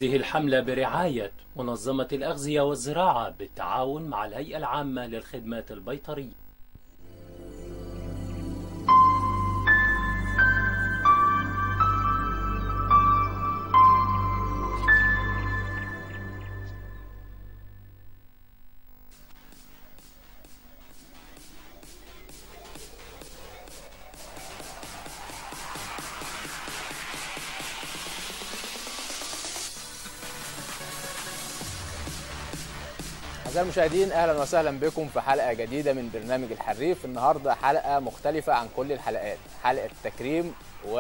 هذه الحملة برعاية منظمة الأغذية والزراعة بالتعاون مع الهيئة العامة للخدمات البيطرية أعزائي المشاهدين أهلا وسهلا بكم في حلقة جديدة من برنامج الحريف النهاردة حلقة مختلفة عن كل الحلقات حلقة تكريم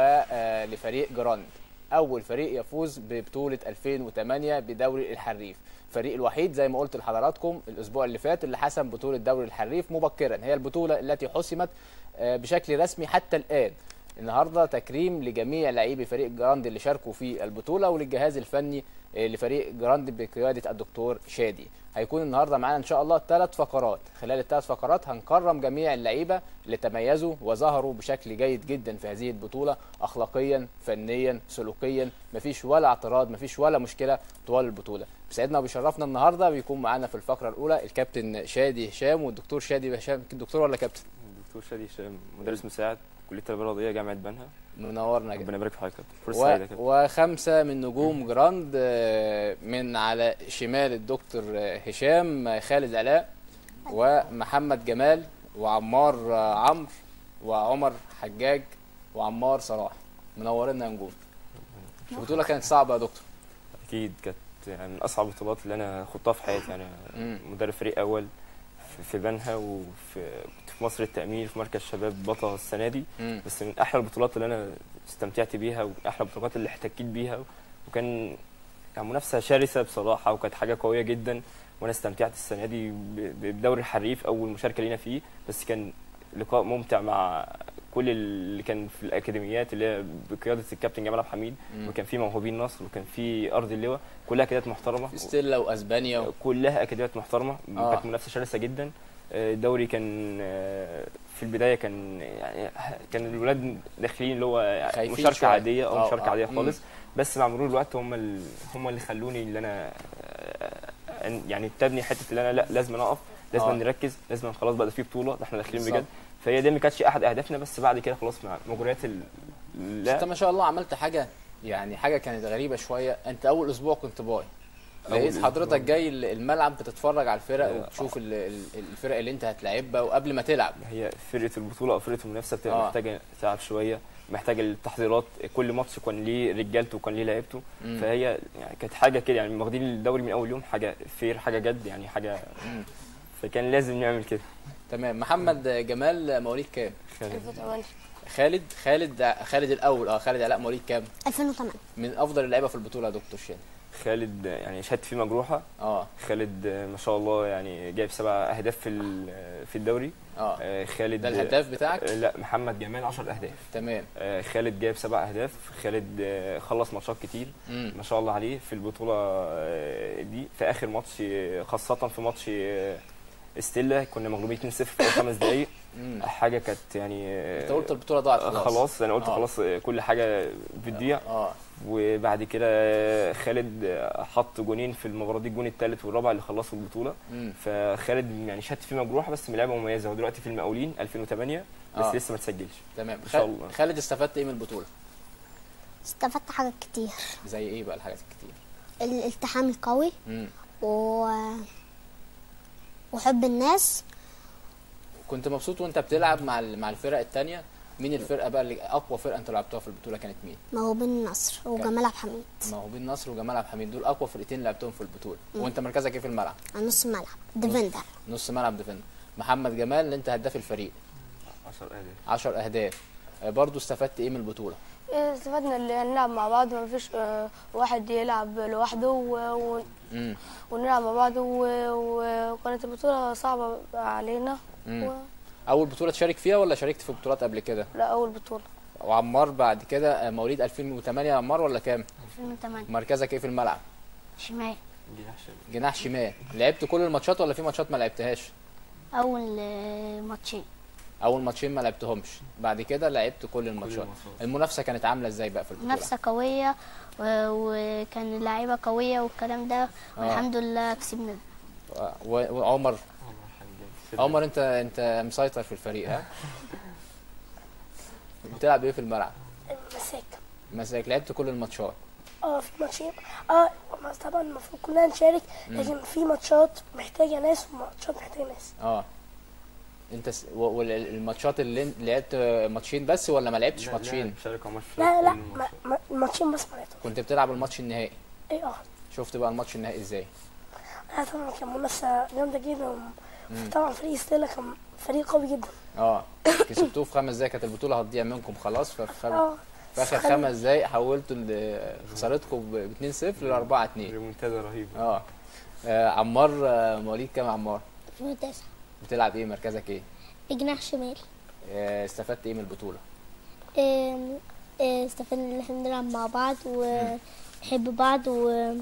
ولفريق جراند أول فريق يفوز ببطولة 2008 بدوري الحريف الفريق الوحيد زي ما قلت لحضراتكم الأسبوع اللي فات اللي حسم بطولة دوري الحريف مبكرا هي البطولة التي حسمت آه، بشكل رسمي حتى الآن النهارده تكريم لجميع لاعبي فريق جراند اللي شاركوا في البطوله وللجهاز الفني آه، لفريق جراند بقياده الدكتور شادي هيكون النهارده معانا ان شاء الله ثلاث فقرات خلال الثلاث فقرات هنكرم جميع اللعيبه اللي تميزوا وظهروا بشكل جيد جدا في هذه البطوله اخلاقيا فنيا سلوكيا مفيش ولا اعتراض مفيش ولا مشكله طوال البطوله بيسعدنا وبيشرفنا النهارده بيكون معانا في الفقره الاولى الكابتن شادي هشام والدكتور شادي هشام دكتور ولا كابتن دكتور شادي هشام مدرس مساعد كليه التربيه الرياضيه جامعه بنها منورنا جدا ربنا يبارك في حضرتك يا كابتن. فرصه و... سعيده كده وخمسة من نجوم جراند آه، من على شمال الدكتور آه، هشام آه، خالد علاء ومحمد جمال وعمار آه، عمرو وعمر حجاج وعمار صلاح منورنا يا نجوم البطولة كانت صعبة يا دكتور اكيد كانت يعني من اصعب البطولات اللي انا خضتها في حياتي يعني مم. مدرب فريق اول في- في بنها وفي كنت في مصر التامين في مركز شباب بطل السنه دي مم. بس من احلى البطولات اللي انا استمتعت بيها ومن احلى البطولات اللي احتكيت بيها وكان يعني منافسه شرسه بصراحه وكانت حاجه قويه جدا وانا استمتعت السنه دي ب- بدوري الحريف اول مشاركه لينا فيه بس كان لقاء ممتع مع كل اللي كان في الاكاديميات اللي هي بقياده الكابتن جمال عبد الحميد مم. وكان في موهوبين نصر وكان في ارض اللواء كلها اكاديميات محترمه في ستيلا واسبانيا و... كلها اكاديميات محترمه آه. كانت منافسه شرسه جدا آه، الدوري كان آه، في البدايه كان يعني كان الولاد داخلين اللي هو خايفين مشاركه شوية. عاديه او آه، مشاركه آه. عاديه مم. خالص بس مع مرور الوقت هم ال... هم اللي خلوني اللي انا آه، أن- يعني تبني حته اللي انا لا لازم نقف لازم آه. نركز لازم خلاص بقى ده في بطوله ده احنا داخلين بالظبط. بجد فهي دي ما كانتش احد اهدافنا بس بعد كده خلاص مع مجريات ال... انت لا ما شاء الله عملت حاجة يعني حاجة كانت غريبة شوية انت اول اسبوع كنت باي أول لقيت أسبوع. حضرتك جاي الملعب بتتفرج على الفرق آه. وتشوف ال- ال- الفرق اللي انت هتلاعبها وقبل ما تلعب هي فرقه البطوله او فرقه المنافسه بتبقى آه. محتاجه تعب شويه محتاجه التحضيرات كل ماتش كان ليه رجالته وكان ليه لعيبته مم. فهي يعني كانت حاجه كده يعني واخدين الدوري من اول يوم حاجه فير حاجه جد يعني حاجه مم. فكان لازم نعمل كده تمام محمد جمال مواليد كام خالد. 2008 خالد خالد خالد الاول اه خالد علاء مواليد كام 2008 من افضل اللعيبه في البطوله يا دكتور شادي خالد يعني شهادتي فيه مجروحه اه خالد ما شاء الله يعني جايب سبع اهداف في ال- في الدوري اه آه، خالد ده الهداف بتاعك آه، لا محمد جمال 10 اهداف تمام آه، خالد جايب سبع اهداف خالد آه، خلص ماتشات كتير مم. ما شاء الله عليه في البطوله آه، دي في اخر ماتش آه، خاصه في ماتش آه، استيلا كنا مغلوبين 2-0 في أول خمس دقائق مم. حاجه كانت يعني آه، انت قلت البطوله ضاعت خلاص خلاص انا قلت آه. خلاص آه، كل حاجه بتضيع اه وبعد كده آه، خالد آه، حط جونين في المباراه دي الجون الثالث والرابع اللي خلصوا البطوله مم. فخالد يعني شهادتي فيه مجروحه بس من لعيبه مميزه هو دلوقتي في المقاولين 2008 بس آه. لسه ما تسجلش تمام إن شاء خالد- الله. خالد استفدت ايه من البطوله استفدت حاجات كتير زي ايه بقى الحاجات الكتير الالتحام القوي مم. و... وحب الناس كنت مبسوط وانت بتلعب مع ال- مع الفرق التانية مين الفرقه بقى اللي اقوى فرقه انتوا لعبتوها في البطوله كانت مين موهوبين النصر وجمال عبد الحميد موهوبين نصر وجمال عبد الحميد دول اقوى فرقتين لعبتهم في البطوله مم. وانت مركزك ايه في الملعب على نص الملعب ديفندر نص ملعب ديفندر محمد جمال اللي انت هداف الفريق 10 اهداف 10 اهداف آه، برضو استفدت ايه من البطوله استفدنا اللي نلعب مع بعض ما فيش آه، واحد يلعب لوحده و... و... امم ونلعب مع بعض و... و... وكانت البطولة صعبة علينا مم. و... اول بطوله تشارك فيها ولا شاركت في بطولات قبل كده لا أول بطولة وعمار بعد كده آه، مواليد 2008 يا عمار ولا كام 2008 مركزك ايه في الملعب شمال جناح شمال. جناح شمال لعبت كل الماتشات ولا في ماتشات ما لعبتهاش اول ماتشين اول ماتشين ما لعبتهمش بعد كده لعبت كل الماتشات الماتشات. المنافسه كانت عامله ازاي بقى في البطوله منافسة قوية و- وكان اللعيبة قوية والكلام ده والحمد لله كسبنا و- وعمر عمر انت انت مسيطر في الفريق ها بتلعب ايه في الملعب مساك مساك لعبت كل الماتشات اه في ماتشين اه ما طبعا المفروض كلنا نشارك لكن في ماتشات محتاجه ناس وماتشات محتاجه ناس اه انت س... و- والماتشات اللي انت لعبت ماتشين بس ولا ما لعبتش ماتشين مشارك عمر في لا لا كل ما الماتشات. ما الماتشين بس معناته كنت بتلعب الماتش النهائي ايه اه شفت بقى الماتش النهائي ازاي لا طبعا كان منافسه جامده جدا طبعا فريق ستيلا كان فريق قوي جدا اه كسبتوه في خمس دقايق كانت البطوله هتضيع منكم خلاص ففي خم... اه في اخر خمس دقايق حولتوا ال- خسارتكم ب 2-0 ل 4-2 ريمونتادا رهيبه اه آه، عمار آه، مواليد كام يا عمار في مدرسة بتلعب ايه مركزك ايه بجناح شمال آه، استفدت ايه من البطوله آم، آه، استفدنا ان احنا بنلعب مع بعض ونحب بعض و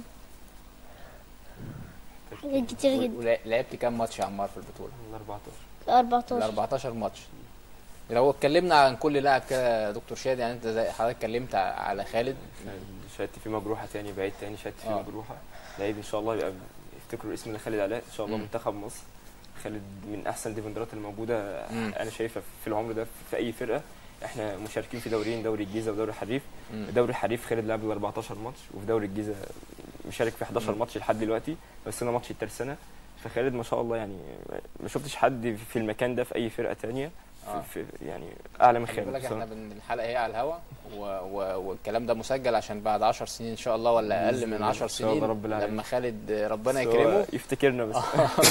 حاجات كتير جدا ولا- لعبت كام ماتش يا عمار في البطوله ال 14 ال 14 14 ماتش لو اتكلمنا عن كل لاعب كده يا دكتور شادي يعني انت زي حضرتك اتكلمت ع- على خالد شهادتي فيه مجروحه تاني بعيد تاني شهادتي فيه آه. مجروحه لعيب ان شاء الله يبقى يفتكروا الاسم اللي خالد علاء ان شاء الله مم. منتخب مصر خالد من احسن ديفندرات الموجوده مم. انا شايفها في العمر ده في اي فرقه احنا مشاركين في دوريين دوري الجيزه ودوري الحريف مم. دوري الحريف خالد لعب له 14 ماتش وفي دوري الجيزه مشارك في 11 مم. ماتش لحد دلوقتي بس انا ماتش الترسانه فخالد ما شاء الله يعني ما شفتش حد في المكان ده في اي فرقه تانية آه. في في يعني اعلى من خلي خالد بالك بصراحة. احنا بن- الحلقه هي على الهوا و... و... والكلام ده مسجل عشان بعد 10 سنين ان شاء الله ولا اقل بإذن من الله. 10 إن شاء الله سنين رب العالمين. لما خالد ربنا بس هو يكرمه يفتكرنا بس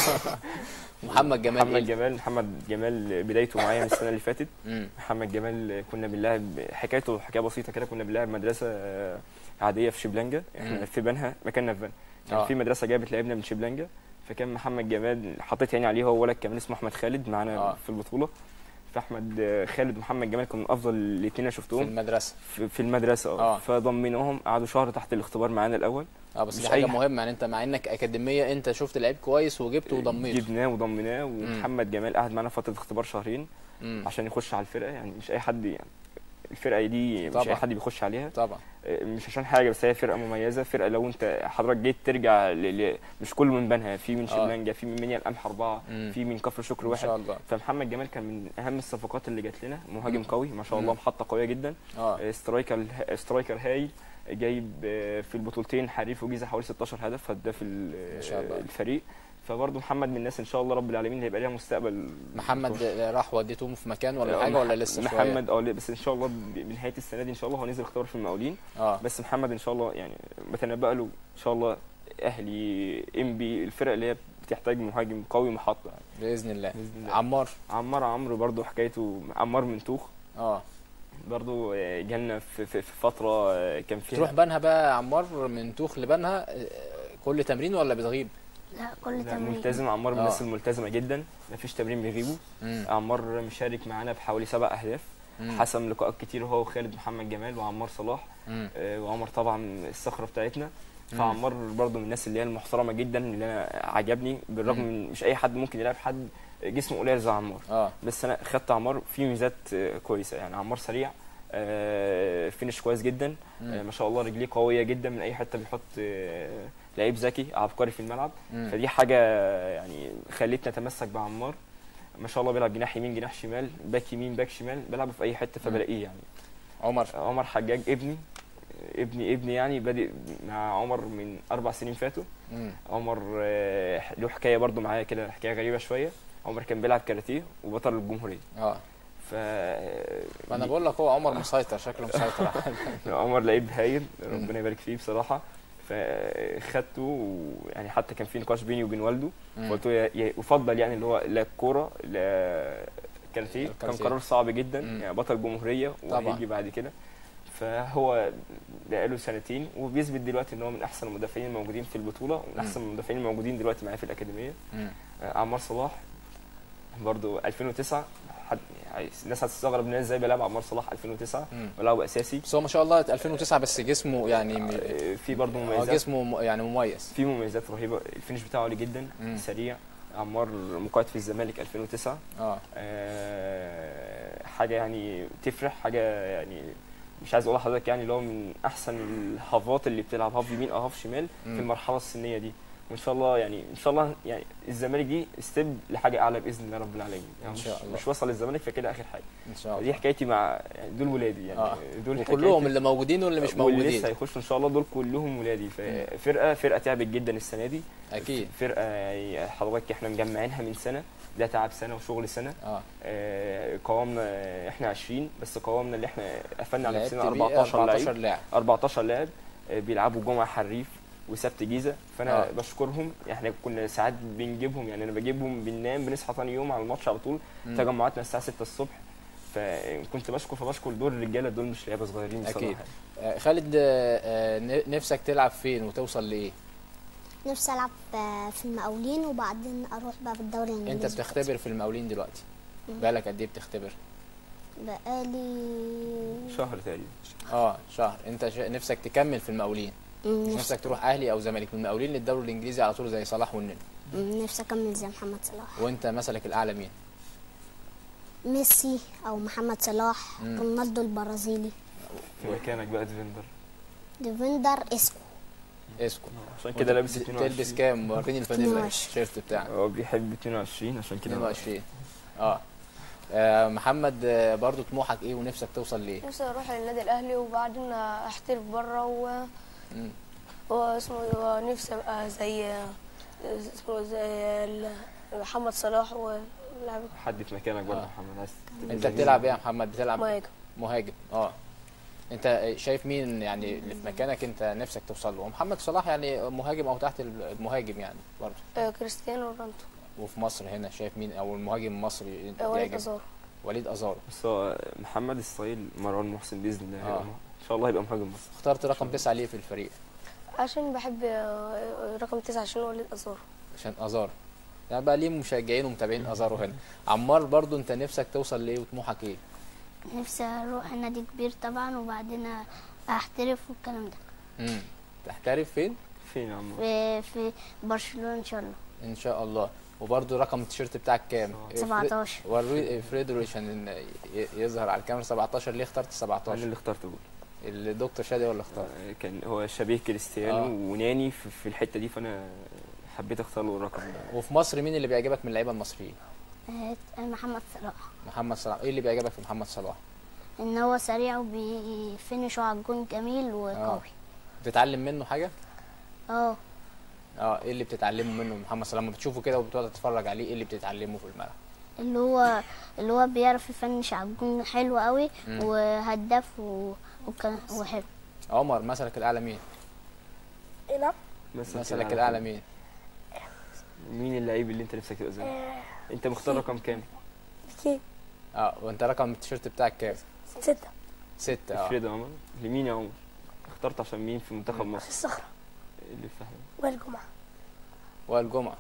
محمد جمال محمد إيه؟ جمال محمد جمال بدايته معايا من السنه اللي فاتت مم. محمد جمال كنا بنلعب حكايته حكايه بسيطه كده كنا بنلعب مدرسه آه، عاديه في شبلانجا مم. احنا في بنها مكاننا في بنها كان آه. في مدرسه جايه بتلعبنا من شبلانجا فكان محمد جمال حطيت عيني عليه هو ولد كمان اسمه احمد خالد معانا آه. في البطوله فاحمد آه، خالد ومحمد جمال كانوا من افضل الاثنين انا في شفتهم المدرسه في, في المدرسه آه. اه فضمناهم قعدوا شهر تحت الاختبار معانا الاول اه بس مش دي حاجه أي- مهمه يعني انت مع انك اكاديميه انت شفت لعيب كويس وجبته وضميته جبناه وضمناه ومحمد جمال قعد معانا فتره اختبار شهرين مم. عشان يخش على الفرقه يعني مش اي حد يعني الفرقه دي مش طبعا. اي حد بيخش عليها طبعا مش عشان حاجه بس هي فرقه مميزه فرقه لو انت حضرتك جيت ترجع ل... ل... مش كله من بنها في من آه. شبلانجا في من منيا القمح اربعه مم. في من كفر شكر ما واحد شاء الله فمحمد جمال كان من اهم الصفقات اللي جات لنا مهاجم مم. قوي ما شاء الله مم. محطه قويه جدا اه سترايكر سترايكر هاي جايب آه، في البطولتين حريف وجيزه حوالي 16 هدف هداف ال- ما شاء الله. الفريق فبرضه محمد من الناس ان شاء الله رب العالمين اللي هيبقى ليها مستقبل محمد راح وديتهم في مكان ولا آه، حاجه ولا مح- لسه شويه محمد اه لا، بس ان شاء الله ب- بنهايه السنه دي ان شاء الله هو نزل اختبار في المقاولين اه بس محمد ان شاء الله يعني بتنبأ له ان شاء الله اهلي ام بي الفرق اللي هي بتحتاج مهاجم قوي محطه يعني باذن الله باذن الله عمار عمار عمرو برضو حكايته عمار من توخ اه برضو آه، جالنا في, في, في فتره آه، كان فيها تروح بنها بقى يا عمار من توخ لبنها آه، كل تمرين ولا بتغيب لا كل لا، تمرين ملتزم عمار من آه. الناس الملتزمه جدا مفيش تمرين بيغيبوا مم. عمار مشارك معانا بحوالي سبع اهداف مم. حسم لقاءات كتير هو وخالد محمد جمال وعمار صلاح مم. آه، وعمر طبعا الصخره بتاعتنا مم. فعمار برضو من الناس اللي هي المحترمه جدا اللي انا عجبني بالرغم مم. من مش اي حد ممكن يلعب حد جسمه قليل زي عمار اه بس انا خدت عمار فيه ميزات آه، كويسه يعني عمار سريع آه، فينش كويس جدا مم. آه، ما شاء الله رجليه قويه جدا من اي حته بيحط آه، لعيب ذكي عبقري في الملعب مم. فدي حاجه يعني خلتني اتمسك بعمار ما شاء الله بيلعب جناح يمين جناح شمال باك يمين باك شمال بيلعب في اي حته فبلاقيه يعني عمر عمر حجاج ابني ابني ابني يعني بادئ مع عمر من اربع سنين فاتوا مم. عمر آه، له حكايه برضو معايا كده حكايه غريبه شويه عمر كان بيلعب كاراتيه وبطل الجمهوريه اه ف ما انا بقول لك هو عمر مسيطر شكله مسيطر عمر لعيب هايل ربنا يبارك فيه بصراحه فخدته ويعني حتى كان في نقاش بيني وبين والده مم. قلت له يا- يا- يفضل يعني اللي هو لا الكوره لا كاراتيه كان الكاراتيه. قرار صعب جدا مم. يعني بطل جمهوريه طبعا. وهيجي بعد كده فهو بقاله سنتين وبيثبت دلوقتي ان هو من احسن المدافعين الموجودين في البطوله ومن مم. احسن المدافعين الموجودين دلوقتي معايا في الاكاديميه مم. آه، عمار صلاح برضو 2009 حد يعني الناس هتستغرب ان أنا ازاي بلعب عمار صلاح 2009 مم. بلعب اساسي بس هو ما شاء الله 2009 بس جسمه يعني م- آه، في برضو هو مميزات جسمه م- يعني مميز في مميزات رهيبه الفينش بتاعه عالي جدا مم. سريع عمار مقاعد في الزمالك 2009 اه آه، حاجه يعني تفرح حاجه يعني مش عايز اقول لحضرتك يعني اللي هو من احسن الهافات اللي بتلعب هاف يمين او هاف شمال مم. في المرحله السنيه دي وان شاء الله يعني ان شاء الله يعني الزمالك دي ستيب لحاجه اعلى باذن الله رب العالمين يعني إن شاء مش, الله. مش وصل الزمالك فكده اخر حاجه ان شاء الله دي حكايتي مع يعني دول ولادي يعني اه دول وكلهم حكايتي. اللي موجودين واللي مش واللي موجودين لسه هيخشوا ان شاء الله دول كلهم ولادي فرقه فرقه تعبت جدا السنه دي اكيد فرقه يعني حضرتك احنا مجمعينها من سنه ده تعب سنه وشغل سنه اه آه، قوامنا آه، احنا 20 بس قوامنا اللي احنا قفلنا على لعبت نفسنا بيه 14 14 لعيب لاعب 14 لاعب آه، بيلعبوا جمعه حريف وسبت جيزه فانا آه. بشكرهم احنا كنا ساعات بنجيبهم يعني انا بجيبهم بننام بنصحى ثاني يوم على الماتش على طول مم. تجمعاتنا الساعه 6 الصبح فكنت بشكر فبشكر دول الرجاله دول مش لعيبه صغيرين بصراحه أكيد. آه، خالد آه، آه، ن- نفسك تلعب فين وتوصل لايه نفسي العب آه، في المقاولين وبعدين اروح بقى في الدوري الانجليزي انت بتختبر في المقاولين دلوقتي بالك قد ايه بتختبر بقالي شهر تقريبا اه شهر انت ش... نفسك تكمل في المقاولين مم، مش نفسي نفسك تروح اهلي او زمالك من المقاولين للدوري الانجليزي على طول زي صلاح والنني مم، نفسي اكمل زي محمد صلاح وانت مثلك الاعلى مين ميسي او محمد صلاح مم. رونالدو البرازيلي في مكانك بقى ديفندر ديفندر اسكو اسكو عشان كده لابس تلبس 22 كام وريني الفانيلا 22. التيشيرت بتاعك هو بيحب 22 عشان كده 22 اه آه، محمد آه، برضو طموحك ايه ونفسك توصل لايه نفسي اروح للنادي الاهلي وبعدين احترف بره و مم. واسمه إيه، ونفسي ابقى زي اسمه زي ال- محمد صلاح ولاعب حد في مكانك برضه آه. يا محمد عايز انت بتلعب ايه يا محمد بتلعب مهاجم مهاجم اه انت شايف مين يعني اللي في مكانك انت نفسك توصل له ومحمد صلاح يعني مهاجم او تحت المهاجم يعني برضه آه، كريستيانو رونالدو وفي مصر هنا شايف مين او المهاجم المصري آه، وليد يعجب؟ ازارو وليد ازارو بس هو محمد الصايل مروان محسن باذن الله آه. هيبقى مه- ان شاء الله هيبقى مهاجم مصر اخترت رقم تسعة ليه في الفريق عشان بحب آه، رقم تسعة عشان وليد ازارو عشان ازارو يعني بقى ليه مشجعين ومتابعين ازارو هنا عمار برضو انت نفسك توصل لايه وطموحك ايه نفسي اروح نادي كبير طبعا وبعدين احترف والكلام ده امم تحترف فين فين يا عم في في برشلونة ان شاء الله ان شاء الله وبرضو رقم التيشيرت بتاعك كام 17 وري افريدو عشان ي- يظهر على الكاميرا 17 ليه اخترت انا 17 اللي اخترت بول الدكتور شادي ولا اختار كان هو شبيه كريستيانو آه. وناني في في الحته دي فانا حبيت اختار له الرقم ده وفي مصر مين اللي بيعجبك من اللعيبه المصريين آه، محمد صلاح محمد صلاح ايه اللي بيعجبك في محمد صلاح ان هو سريع وبيفنش على الجون جميل وقوي بتتعلم منه حاجه اه اه ايه اللي بتتعلمه منه محمد صلاح لما بتشوفه كده وبتقعد تتفرج عليه ايه اللي بتتعلمه في الملعب اللي هو اللي هو بيعرف يفنش على الجون حلو قوي مم. وهداف و... وكان وحلو عمر مثلك الاعلى مين إيه نعم مثلك الاعلى مين مين اللعيب اللي انت نفسك تبقى زيه آه، انت مختار رقم كام كي اه وانت رقم التيشيرت بتاعك كام ستة ستة اه افريد يا عمر لمين يا عمر اخترت عشان مين في منتخب في مصر الصخرة اللي فاهم والجمعة وائل جمعة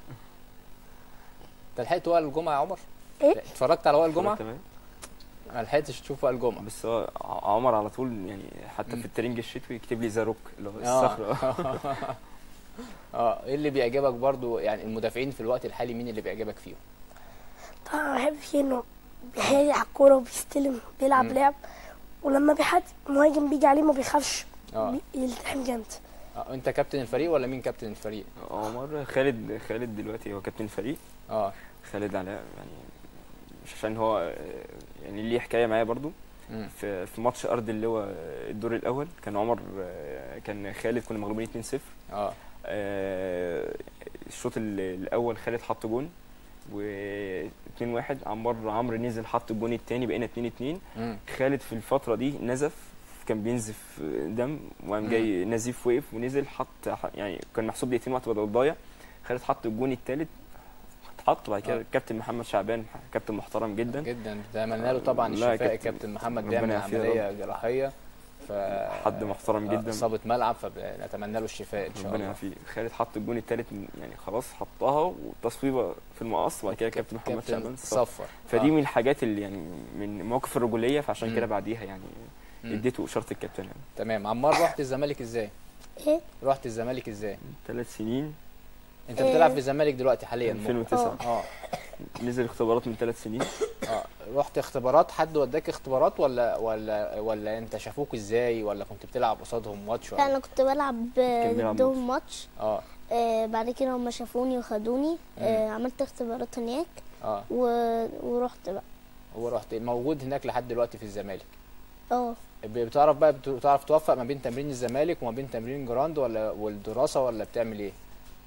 انت لحقت وائل الجمعة يا عمر؟ إيه؟ اتفرجت على وائل جمعة؟ تمام ما لحقتش تشوف وائل جمعة بس هو ع- عمر على طول يعني حتى في الترنج الشتوي يكتب لي ذا روك اللي هو آه. الصخره اه ايه اللي بيعجبك برضو يعني المدافعين في الوقت الحالي مين اللي بيعجبك فيهم؟ طبعا بحب فيه إنه بيهيأ على الكورة وبيستلم بيلعب مم. لعب ولما بيحد مهاجم بيجي عليه ما بيخافش اه بي- يلتحم جامد آه، انت كابتن الفريق ولا مين كابتن الفريق؟ عمر خالد خالد دلوقتي هو كابتن الفريق اه خالد علاء يعني مش عشان هو آه، يعني ليه حكايه معايا برضو مم. في في ماتش ارض اللي هو الدور الاول كان عمر آه، كان خالد كنا مغلوبين 2-0 اه آه، الشوط ال- الاول خالد حط جون و 2 1 عمار عمرو نزل حط الجون الثاني بقينا 2 2 مم. خالد في الفتره دي نزف كان بينزف دم وقام مم. جاي نزيف وقف ونزل حط يعني كان محسوب دقيقتين وقت بدل ضايع خالد حط الجون الثالث اتحط بعد كده آه. الكابتن محمد شعبان كابتن محترم جدا جدا اتمنى له طبعا لا، الشفاء كابتن- الكابتن محمد ربنا بيعمل يعافيه يا عملية جراحية ف حد محترم آه، جدا اصابة ملعب فنتمنى له الشفاء ان شاء ربنا الله يعافيه خالد حط الجون الثالث يعني خلاص حطها والتصويبه في المقص وبعد كده كابتن محمد شعبان كابتن صف. صفر فدي آه. من الحاجات اللي يعني من مواقف الرجوليه فعشان مم. كده بعديها يعني مم. اديته اشاره الكابتن يعني تمام عمار رحت الزمالك ازاي؟ ايه رحت الزمالك ازاي؟ ثلاث سنين انت بتلعب في الزمالك دلوقتي حاليا 2009 اه نزل اختبارات من ثلاث سنين اه رحت اختبارات حد وداك اختبارات ولا ولا ولا انت شافوك ازاي ولا كنت بتلعب قصادهم ماتش لا ولا انا كنت بلعب كان بيلعب ضدهم ماتش اه آه بعد كده هم شافوني وخدوني آه عملت اختبارات هناك اه و... ورحت بقى ورحت موجود هناك لحد دلوقتي في الزمالك اه بتعرف بقى بتعرف توفق ما بين تمرين الزمالك وما بين تمرين جراند ولا والدراسه ولا بتعمل ايه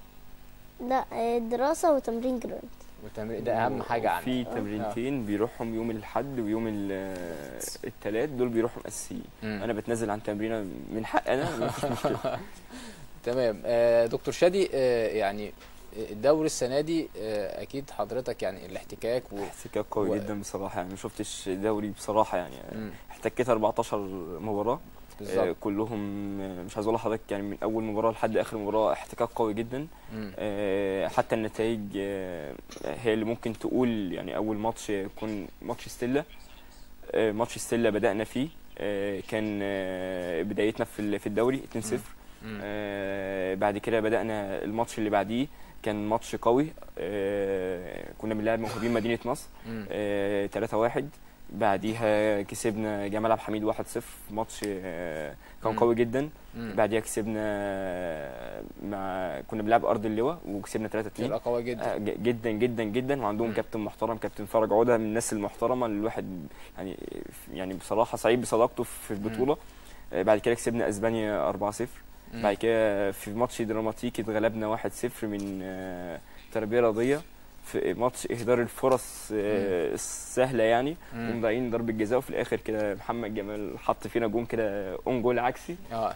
لا آه، دراسة وتمرين جراند والتمرين ده اهم حاجه عندك في تمرينتين بيروحهم يوم الاحد ويوم الثلاث دول بيروحوا اساسيين مم. انا بتنزل عن تمرينه من حق انا مفيش مشكله تمام آه دكتور شادي آه يعني الدوري السنه دي آه اكيد حضرتك يعني الاحتكاك و... احتكاك قوي و- جدا بصراحه يعني ما شفتش دوري بصراحه يعني مم. احتكيت 14 مباراه آه، بالظبط كلهم آه، مش عايز اقول لحضرتك يعني من اول مباراه لحد اخر مباراه احتكاك قوي جدا مم. آه، حتى النتائج آه، هي اللي ممكن تقول يعني اول ماتش يكون ماتش ستيلا آه، ماتش ستيلا بدأنا فيه آه، كان آه، بدايتنا في ال- في الدوري 2-0 مم. آه، بعد كده بدأنا الماتش اللي بعديه كان ماتش قوي آه، كنا بنلعب موهوبين مدينة نصر مم. آه، 3-1 بعديها كسبنا جمال عبد الحميد 1-0 ماتش آه، كان مم. قوي جدا مم. بعديها كسبنا آه، مع كنا بنلعب ارض اللواء وكسبنا 3-2 فرقه قويه جدا آه، ج- جدا جدا جدا وعندهم مم. كابتن محترم كابتن فرج عوده من الناس المحترمه اللي الواحد يعني يعني بصراحه سعيد بصداقته في البطوله آه، بعد كده كسبنا اسبانيا 4-0 مم. بعد كده في ماتش دراماتيكي اتغلبنا 1-0 من آه، تربيه رياضيه في ماتش اهدار الفرص آه، السهله يعني مم. ومضيعين ضربه جزاء وفي الاخر كده محمد جمال حط فينا جون كده اون جول عكسي اه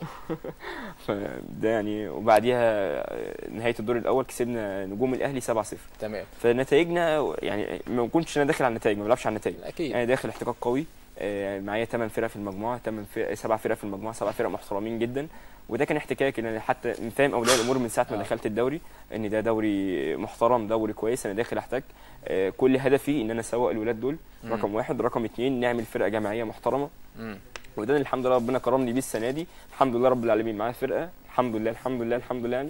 فده يعني وبعديها آه، نهايه الدور الاول كسبنا نجوم الاهلي 7-0 تمام فنتائجنا يعني ما كنتش انا داخل على النتائج ما بلعبش على النتائج اكيد انا داخل احتكاك قوي آه، معايا 8 فرق في المجموعه 8 فرق سبع فرق في المجموعه سبع فرق محترمين جدا وده كان احتكاك ان انا حتى فاهم اولياء الامور من ساعه ما آه. دخلت الدوري ان ده دوري محترم دوري كويس انا داخل احتك آه، كل هدفي ان انا اسوق الولاد دول مم. رقم واحد رقم اتنين نعمل فرقه جماعيه محترمه مم. وده اللي الحمد لله ربنا كرمني بيه السنه دي الحمد لله رب العالمين معايا فرقه الحمد لله الحمد لله الحمد لله يعني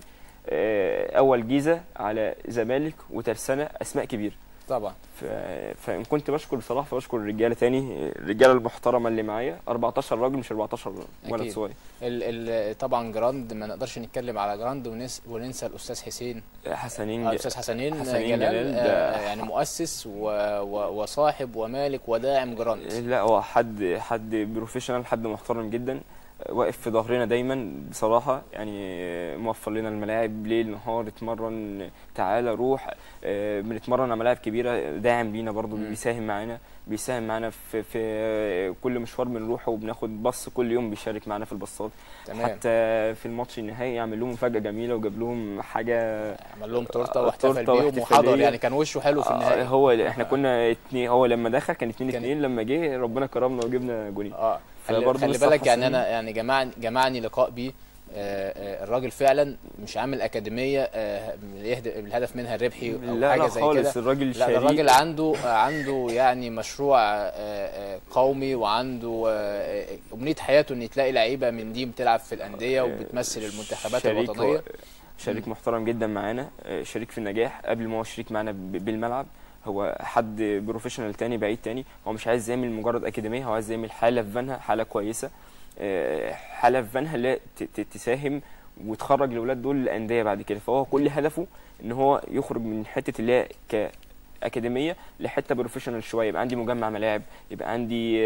آه، اول جيزه على زمالك وترسانه اسماء كبيره طبعا ف- فان كنت بشكر بصراحه فبشكر الرجاله تاني الرجاله المحترمه اللي معايا 14 راجل مش 14 ولد أكيد. صغير ال ال طبعا جراند ما نقدرش نتكلم على جراند ونس وننسى الاستاذ حسين حسنين آه، الاستاذ حسنين, حسنين جلال, جلال آه ده- يعني مؤسس و و وصاحب ومالك وداعم جراند لا هو حد حد بروفيشنال حد محترم جدا واقف في ظهرنا دايما بصراحه يعني موفر لنا الملاعب ليل نهار اتمرن تعالى روح آه، بنتمرن على ملاعب كبيره داعم لينا برضو مم. بيساهم معانا بيساهم معانا في في كل مشوار بنروحه وبناخد باص كل يوم بيشارك معانا في الباصات تمام حتى في الماتش النهائي يعمل لهم مفاجاه جميله وجاب لهم حاجه عمل لهم تورته آه، واحتفل تورتة بيهم وحضر واحتفالية. يعني كان وشه حلو في آه، النهائي هو احنا كنا اتنين هو لما دخل كان 2 كان- 2 لما جه ربنا كرمنا وجبنا جولين اه خلي, فبرضه خلي لسه بالك يعني حاسين- انا يعني جمعني جمعني لقاء بيه آه، آه، الراجل فعلا مش عامل اكاديميه آه، يهدف الهدف منها الربحي او لا حاجه لا زي خالص كده الراجل لا ده شريك الراجل عنده عنده يعني مشروع آه، آه، قومي وعنده آه، آه، امنيه حياته ان تلاقي لعيبه من دي بتلعب في الانديه وبتمثل المنتخبات شريك الوطنيه شريك محترم جدا معانا آه، شريك في النجاح قبل ما هو شريك معانا ب- بالملعب هو حد بروفيشنال تاني بعيد تاني هو مش عايز يعمل مجرد اكاديميه هو عايز يعمل حاله في فانها حاله كويسه آه، حاله في فانها اللي هي ت- ت- تساهم وتخرج الاولاد دول الانديه بعد كده فهو كل هدفه ان هو يخرج من حته اللي هي كاكاديميه لحته بروفيشنال شويه يبقى عندي مجمع ملاعب يبقى عندي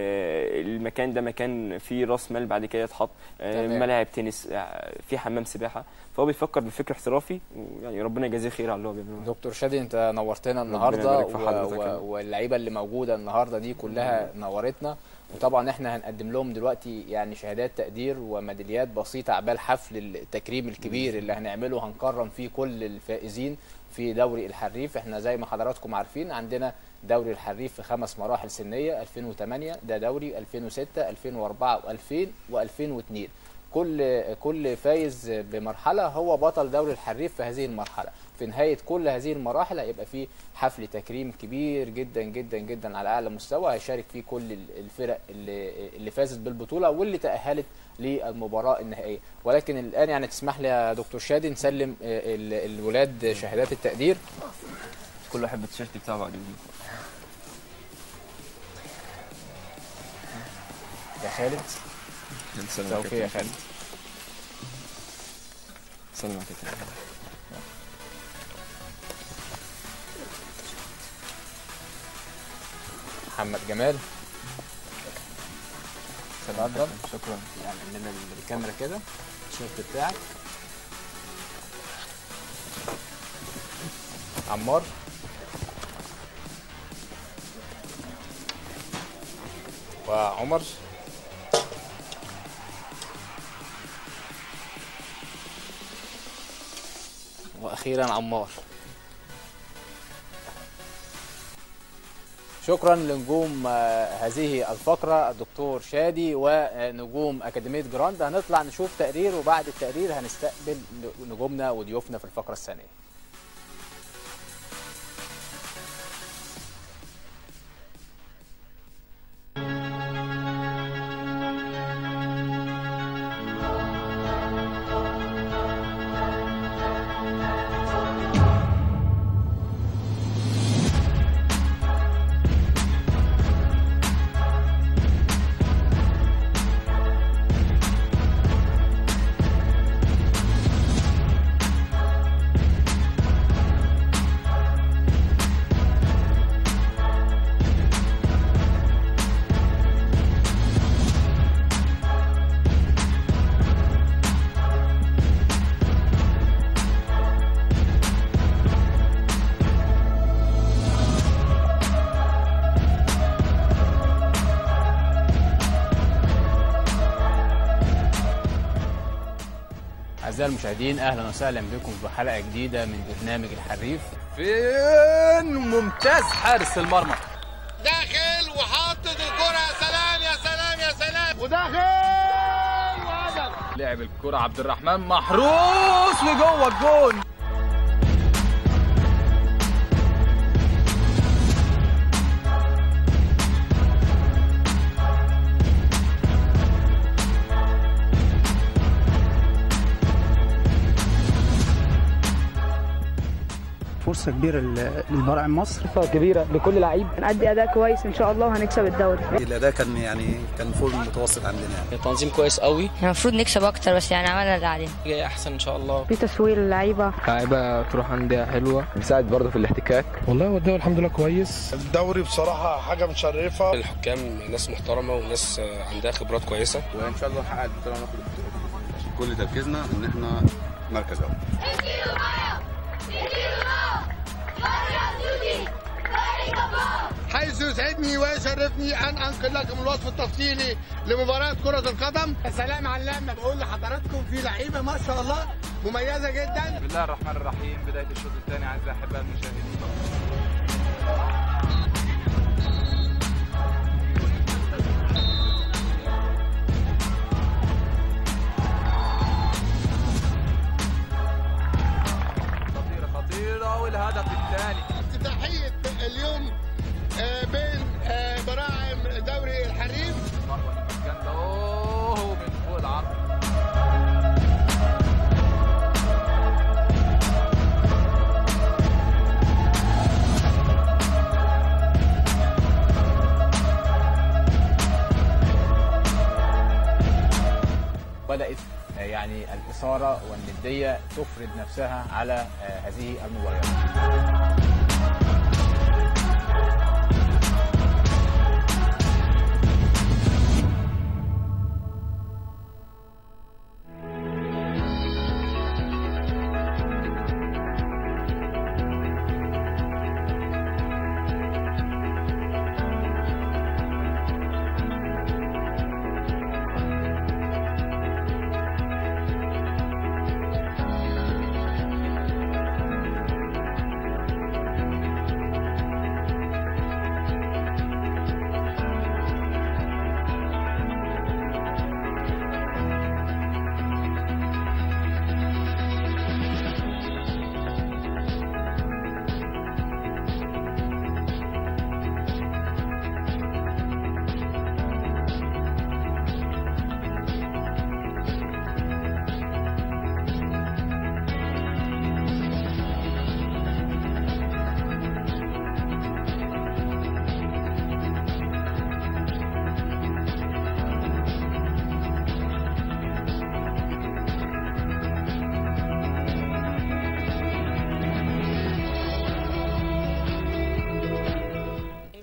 آه، المكان ده مكان فيه راس مال بعد كده يتحط آه، تمام. ملاعب تنس آه، في حمام سباحه فهو بيفكر بفكر احترافي ويعني ربنا يجازيه خير على اللي هو بيعمله دكتور شادي انت نورتنا ربنا النهارده يبارك في و- حضرتك و- يا رب. واللعيبه اللي موجوده النهارده دي كلها نورتنا وطبعا احنا هنقدم لهم دلوقتي يعني شهادات تقدير وميداليات بسيطه عبال حفل التكريم الكبير اللي هنعمله هنكرم فيه كل الفائزين في دوري الحريف احنا زي ما حضراتكم عارفين عندنا دوري الحريف في خمس مراحل سنيه 2008 ده دوري 2006 2004 و2000 و2002 كل كل فايز بمرحله هو بطل دوري الحريف في هذه المرحله في نهايه كل هذه المراحل هيبقى في حفل تكريم كبير جدا جدا جدا على اعلى مستوى هيشارك فيه كل ال- الفرق اللي اللي فازت بالبطوله واللي تاهلت للمباراه النهائيه ولكن الان يعني تسمح لي يا دكتور شادي نسلم آه، ال- الولاد شهادات التقدير كل واحد بالتيشيرت بتاعه بعد يومين يا خالد سلام توفيق يا خالد سلام عليكم محمد جمال اتفضل شكرا يعني عندنا الكاميرا كده التيشيرت بتاعك عمار وعمر واخيرا عمار شكرا لنجوم آه، هذه الفقرة الدكتور شادي ونجوم أكاديمية جراند هنطلع نشوف تقرير وبعد التقرير هنستقبل نجومنا وضيوفنا في الفقرة الثانية أعزائي المشاهدين أهلا وسهلا بكم في حلقة جديدة من برنامج الحريف فين ممتاز حارس المرمى داخل وحاطط الكرة يا سلام يا سلام يا سلام وداخل وهدف لعب الكرة عبد الرحمن محروس لجوه الجون فرصة كبيرة لل- للبراعم مصر كبيرة لكل لعيب هنأدي أداء كويس إن شاء الله وهنكسب الدوري الأداء كان يعني كان فوق المتوسط عندنا يعني. تنظيم كويس قوي احنا المفروض نكسب اكتر بس يعني عملنا اللي علينا جاي أحسن إن شاء الله في تصوير اللعيبه لعيبة تروح أندية حلوة بيساعد برضه في الاحتكاك والله والدوري الحمد لله كويس الدوري بصراحة حاجة مشرفة الحكام ناس محترمة وناس عندها خبرات كويسة وإن شاء الله نحقق البطولة وناخد البطولة كل تركيزنا إن إحنا مركز أول حيث يسعدني ويشرفني أن أنقل لكم الوصف التفصيلي لمباراة كرة القدم يا سلام على اللمة بقول لحضراتكم في لعيبة ما شاء الله مميزة جدا بسم الله الرحمن الرحيم بداية الشوط الثاني أعزائي أحباء المشاهدين خطيرة خطيرة والهدف الثاني افتتاحية اليوم آه، بين آه، براعم دوري الحريم مروة المكان ده أوه من فوق العرض بدأت آه، يعني الإثارة والندية تفرض نفسها على آه، هذه المباريات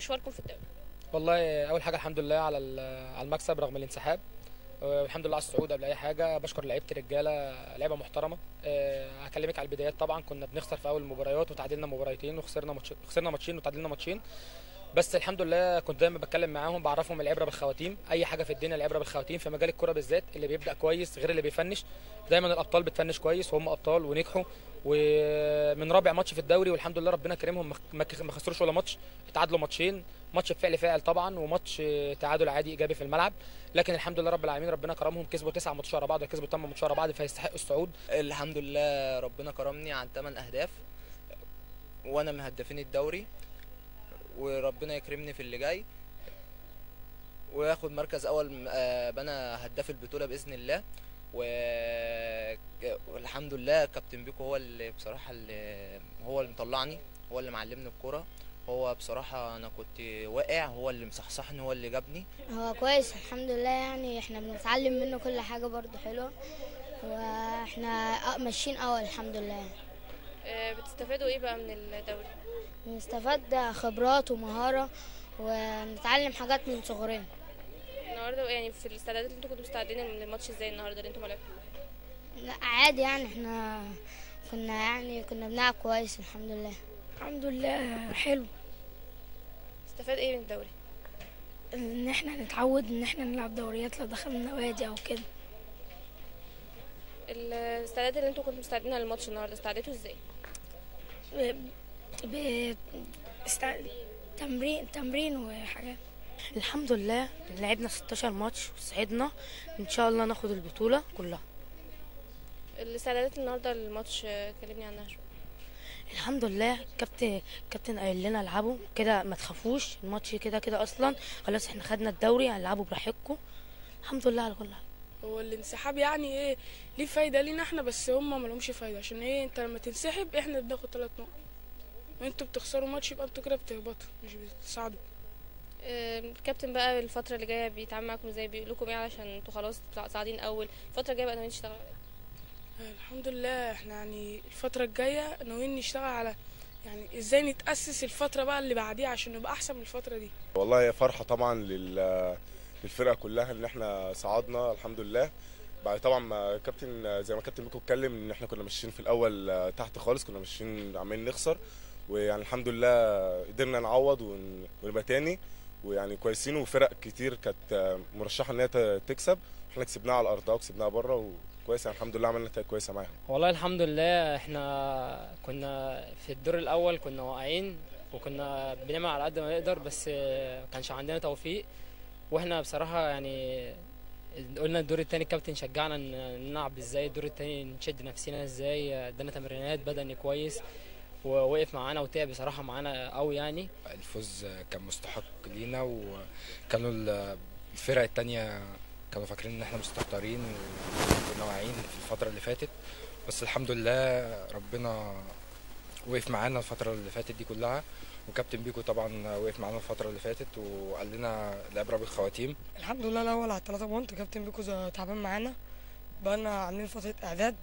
مشواركم في الدوري والله اول حاجه الحمد لله على ال- على المكسب رغم الانسحاب والحمد لله على الصعود قبل اي حاجه بشكر لعيبه الرجاله لعيبه محترمه أه، هكلمك على البدايات طبعا كنا بنخسر في اول المباريات وتعادلنا مباراتين وخسرنا ماتش خسرنا ماتشين وتعادلنا ماتشين بس الحمد لله كنت دايما بتكلم معاهم بعرفهم العبره بالخواتيم اي حاجه في الدنيا العبره بالخواتيم في مجال الكره بالذات اللي بيبدا كويس غير اللي بيفنش دايما الابطال بتفنش كويس وهم ابطال ونجحوا ومن رابع ماتش في الدوري والحمد لله ربنا كرمهم ما- ما ما خسروش ولا ماتش اتعادلوا ماتشين ماتش بفعل فاعل طبعا وماتش تعادل عادي ايجابي في الملعب لكن الحمد لله رب العالمين ربنا كرمهم كسبوا تسع ماتشات ورا بعض وكسبوا ثمان ماتشات ورا بعض فيستحقوا الصعود الحمد لله ربنا كرمني عن 8 اهداف وانا من هدافين الدوري وربنا يكرمني في اللي جاي وياخد مركز اول آه، بنا هداف البطوله باذن الله و- والحمد لله كابتن بيكو هو اللي بصراحه اللي هو اللي مطلعني هو اللي معلمني الكوره هو بصراحه انا كنت واقع هو اللي مصحصحني هو اللي جابني هو كويس الحمد لله يعني احنا بنتعلم منه كل حاجة برضو حلوة واحنا أ- ماشيين اول الحمد لله آه، بتستفادوا ايه بقى من الدوري بنستفاد خبرات ومهارة ونتعلم حاجات من صغرنا النهارده يعني في الاستعدادات اللي انتوا كنتوا مستعدين للماتش ازاي النهارده اللي انتوا ما لعبتوش لا عادي يعني احنا كنا يعني كنا بنلعب كويس الحمد لله الحمد لله حلو استفاد ايه من الدوري ان احنا نتعود ان احنا نلعب دوريات لو دخلنا نوادي او كده الاستعدادات اللي انتوا كنتوا مستعدين للماتش النهارده استعدتوا ازاي ب... ب... است... تمرين تمرين وحاجات الحمد لله لعبنا 16 ماتش وصعدنا ان شاء الله ناخد البطوله كلها الاستعدادات النهارده للماتش آه، كلمني عنها شويه الحمد لله كابتن كابتن قال لنا العبوا كده ما تخافوش الماتش كده كده اصلا خلاص احنا خدنا الدوري هنلعبوا براحتكم الحمد لله على كل حاجه هو الانسحاب يعني ايه ليه فايده لينا احنا بس هم ما لهمش فايده عشان ايه انت لما تنسحب احنا بناخد ثلاث نقط انتوا بتخسروا ماتش يبقى انتوا كده بتهبطوا مش بتصعدوا آه، الكابتن بقى الفتره اللي جايه بيتعامل معاكم ازاي بيقول لكم ايه علشان انتوا خلاص صاعدين اول الفتره الجايه بقى ناويين تشتغلوا على إيه؟ الحمد لله احنا يعني الفتره الجايه ناويين نشتغل على يعني ازاي نتاسس الفتره بقى اللي بعديها عشان نبقى احسن من الفتره دي والله هي فرحة طبعا لل- للفرقة كلها ان احنا صعدنا الحمد لله بعد طبعا ما كابتن زي ما كابتن بيكو اتكلم ان احنا كنا ماشيين في الاول آه، تحت خالص كنا ماشيين عمالين نخسر ويعني الحمد لله قدرنا نعوض ون- ونبقى تاني ويعني كويسين وفرق كتير كانت آه، مرشحة ان هي ت- تكسب احنا كسبناها على ارضها وكسبناها بره وكويس يعني الحمد لله عملنا نتائج كويسة معاهم والله الحمد لله احنا كنا في الدور الاول كنا واقعين وكنا بنعمل على قد ما نقدر بس ما كانش عندنا توفيق واحنا بصراحه يعني قلنا الدور التاني الكابتن شجعنا ان نلعب ازاي الدور التاني نشد نفسنا ازاي ادانا تمرينات بدني كويس ووقف معانا وتعب بصراحه معانا قوي يعني الفوز كان مستحق لينا وكانوا ال- الفرق التانية كانوا فاكرين ان احنا مستهترين وكنا واعيين في الفترة اللي فاتت بس الحمد لله ربنا وقف معانا الفترة اللي فاتت دي كلها وكابتن بيكو طبعا وقف معانا الفترة اللي فاتت وقال لنا العبرة بالخواتيم الحمد لله الاول على الثلاثة بونت كابتن بيكو ز- تعبان معانا بقالنا عاملين فترة اعداد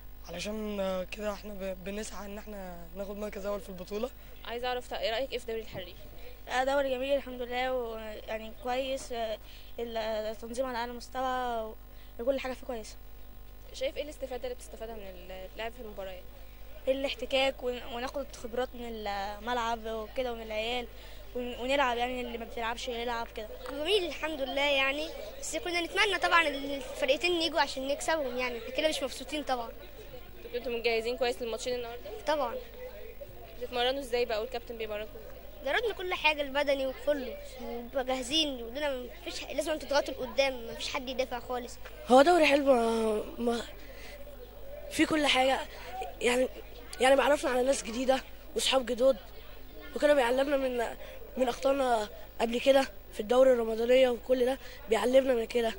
علشان آه، كده احنا ب- بنسعى ان احنا ناخد مركز اول في البطولة عايزه اعرف ايه رايك ايه في دوري الحريف آه، دوري جميل الحمد لله ويعني كويس آه، التنظيم على اعلى مستوى وكل حاجه فيه كويسه شايف ايه الاستفاده اللي بتستفادها من اللعب في المباريات الاحتكاك ون- وناخد خبرات من الملعب وكده ومن العيال ون- ونلعب يعني اللي ما بتلعبش يلعب كده جميل الحمد لله يعني بس كنا نتمنى طبعا ان الفرقتين يجوا عشان نكسبهم يعني إحنا كده مش مبسوطين طبعا انتوا كنتوا مجهزين كويس للماتشين النهارده طبعا بتتمرنوا ازاي بقى والكابتن بيمرنكم ازاي جربنا كل حاجه البدني وكله نبقى جاهزين ولنا مفيش لازم تضغطوا لقدام مفيش حد يدافع خالص هو دوري حلو ما- ما في كل حاجة يعني يعني بعرفنا على ناس جديدة وصحاب جدود وكده بيعلمنا من من أخطائنا قبل كده في الدوري الرمضانية وكل ده بيعلمنا من كده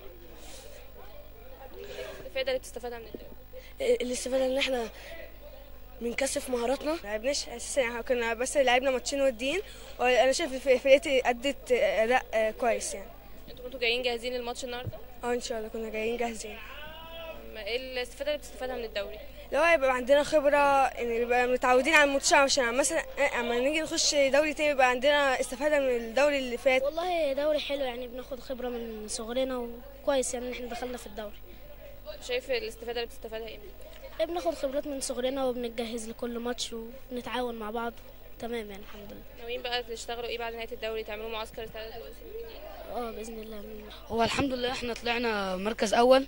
الاستفاده اللي بتستفادها من الدوري الاستفادة ان احنا بنكثف مهاراتنا لعبناش اساسا يعني كنا بس لعبنا ماتشين ودين وانا شايف ف- فرقتي ادت اداء آه، كويس يعني انتوا كنتوا جايين جاهزين للماتش النهارده اه ان شاء الله كنا جايين جاهزين ما ايه الاستفاده اللي بتستفادها من الدوري اللي هو يبقى عندنا خبرة ان يبقى متعودين على الماتش عشان مثلا اما نيجي نخش دوري تاني يبقى عندنا استفادة من الدوري اللي فات والله دوري حلو يعني بناخد خبرة من صغرنا وكويس يعني ان احنا دخلنا في الدوري شايف الاستفاده اللي بتستفادها ايه بناخد خبرات من صغرنا وبنتجهز لكل ماتش ونتعاون مع بعض تمام يعني الحمد لله ناويين بقى تشتغلوا ايه بعد نهايه الدوري تعملوا معسكر استعداد للموسم الجديد اه باذن الله هو الحمد لله احنا طلعنا مركز اول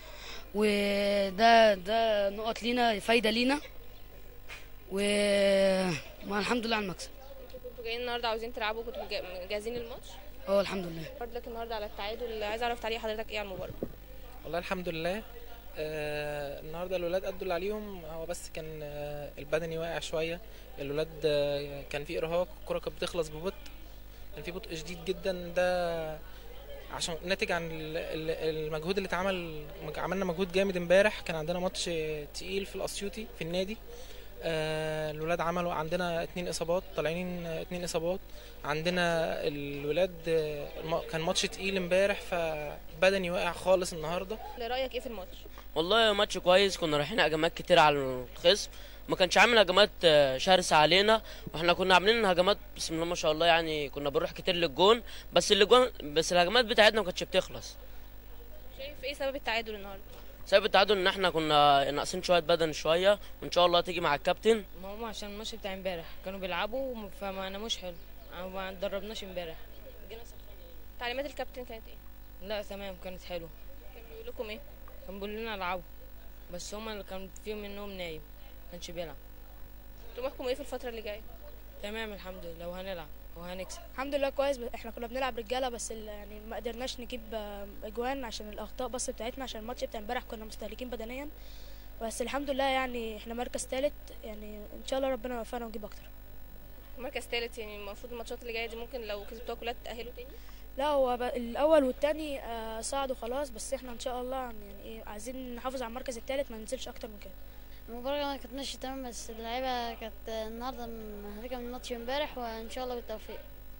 وده ده نقط لينا فايده لينا و ما الحمد لله على المكسب كنتوا جايين النهارده عاوزين تلعبوا كنتوا مجا- جاهزين للماتش اه الحمد لله برضك النهارده على التعادل عايز اعرف تعليق حضرتك ايه على المباراه والله الحمد لله آه النهارده الولاد ادوا اللي عليهم هو بس كان آه البدني واقع شويه الولاد آه كان في ارهاق الكره كانت بتخلص ببطء كان في بطء شديد جدا ده عشان ناتج عن ال- ال- المجهود اللي اتعمل عملنا مجهود جامد امبارح كان عندنا ماتش تقيل في الاسيوطي في النادي آه الولاد عملوا عندنا اتنين اصابات طالعين اتنين اصابات عندنا الولاد آه، الم- كان ماتش تقيل امبارح فبدني واقع خالص النهارده رايك ايه في الماتش والله ماتش كويس كنا رايحين هجمات كتير على الخصم ما كانش عامل هجمات آه، شرسة علينا واحنا كنا عاملين هجمات بسم الله ما شاء الله يعني كنا بنروح كتير للجون بس اللجون بس الهجمات بتاعتنا ما كانتش بتخلص شايف ايه سبب التعادل النهارده سبب التعادل ان احنا كنا ناقصين شويه بدن شويه وان شاء الله تيجي مع الكابتن ما هم عشان الماتش بتاع امبارح كانوا بيلعبوا فما ناموش حلو أو ما اتدربناش امبارح تعليمات الكابتن كانت ايه لا تمام كانت حلوه كان بيقول لكم ايه كان بيقول لنا العبوا بس هما اللي كان فيهم منهم نايم كانش بيلعب طموحكم ايه في الفتره اللي جايه تمام الحمد لله وهنلعب وهنكسب الحمد لله كويس بس احنا كنا بنلعب رجاله بس ال- يعني ما قدرناش نجيب آه، اجوان عشان الاخطاء بس بتاعتنا عشان الماتش بتاع امبارح كنا مستهلكين بدنيا بس الحمد لله يعني احنا مركز ثالث يعني ان شاء الله ربنا يوفقنا ونجيب اكتر مركز ثالث يعني المفروض الماتشات اللي جايه دي ممكن لو كسبتوها كلها تتاهلوا تاني لا هو ب- الاول والتاني آه، صعدوا خلاص بس احنا ان شاء الله يعني ايه عايزين نحافظ على المركز الثالث ما ننزلش اكتر من كده المباراة كانت ماشية تمام بس اللعيبة كانت النهاردة مهلكة من الماتش امبارح وإن شاء الله بالتوفيق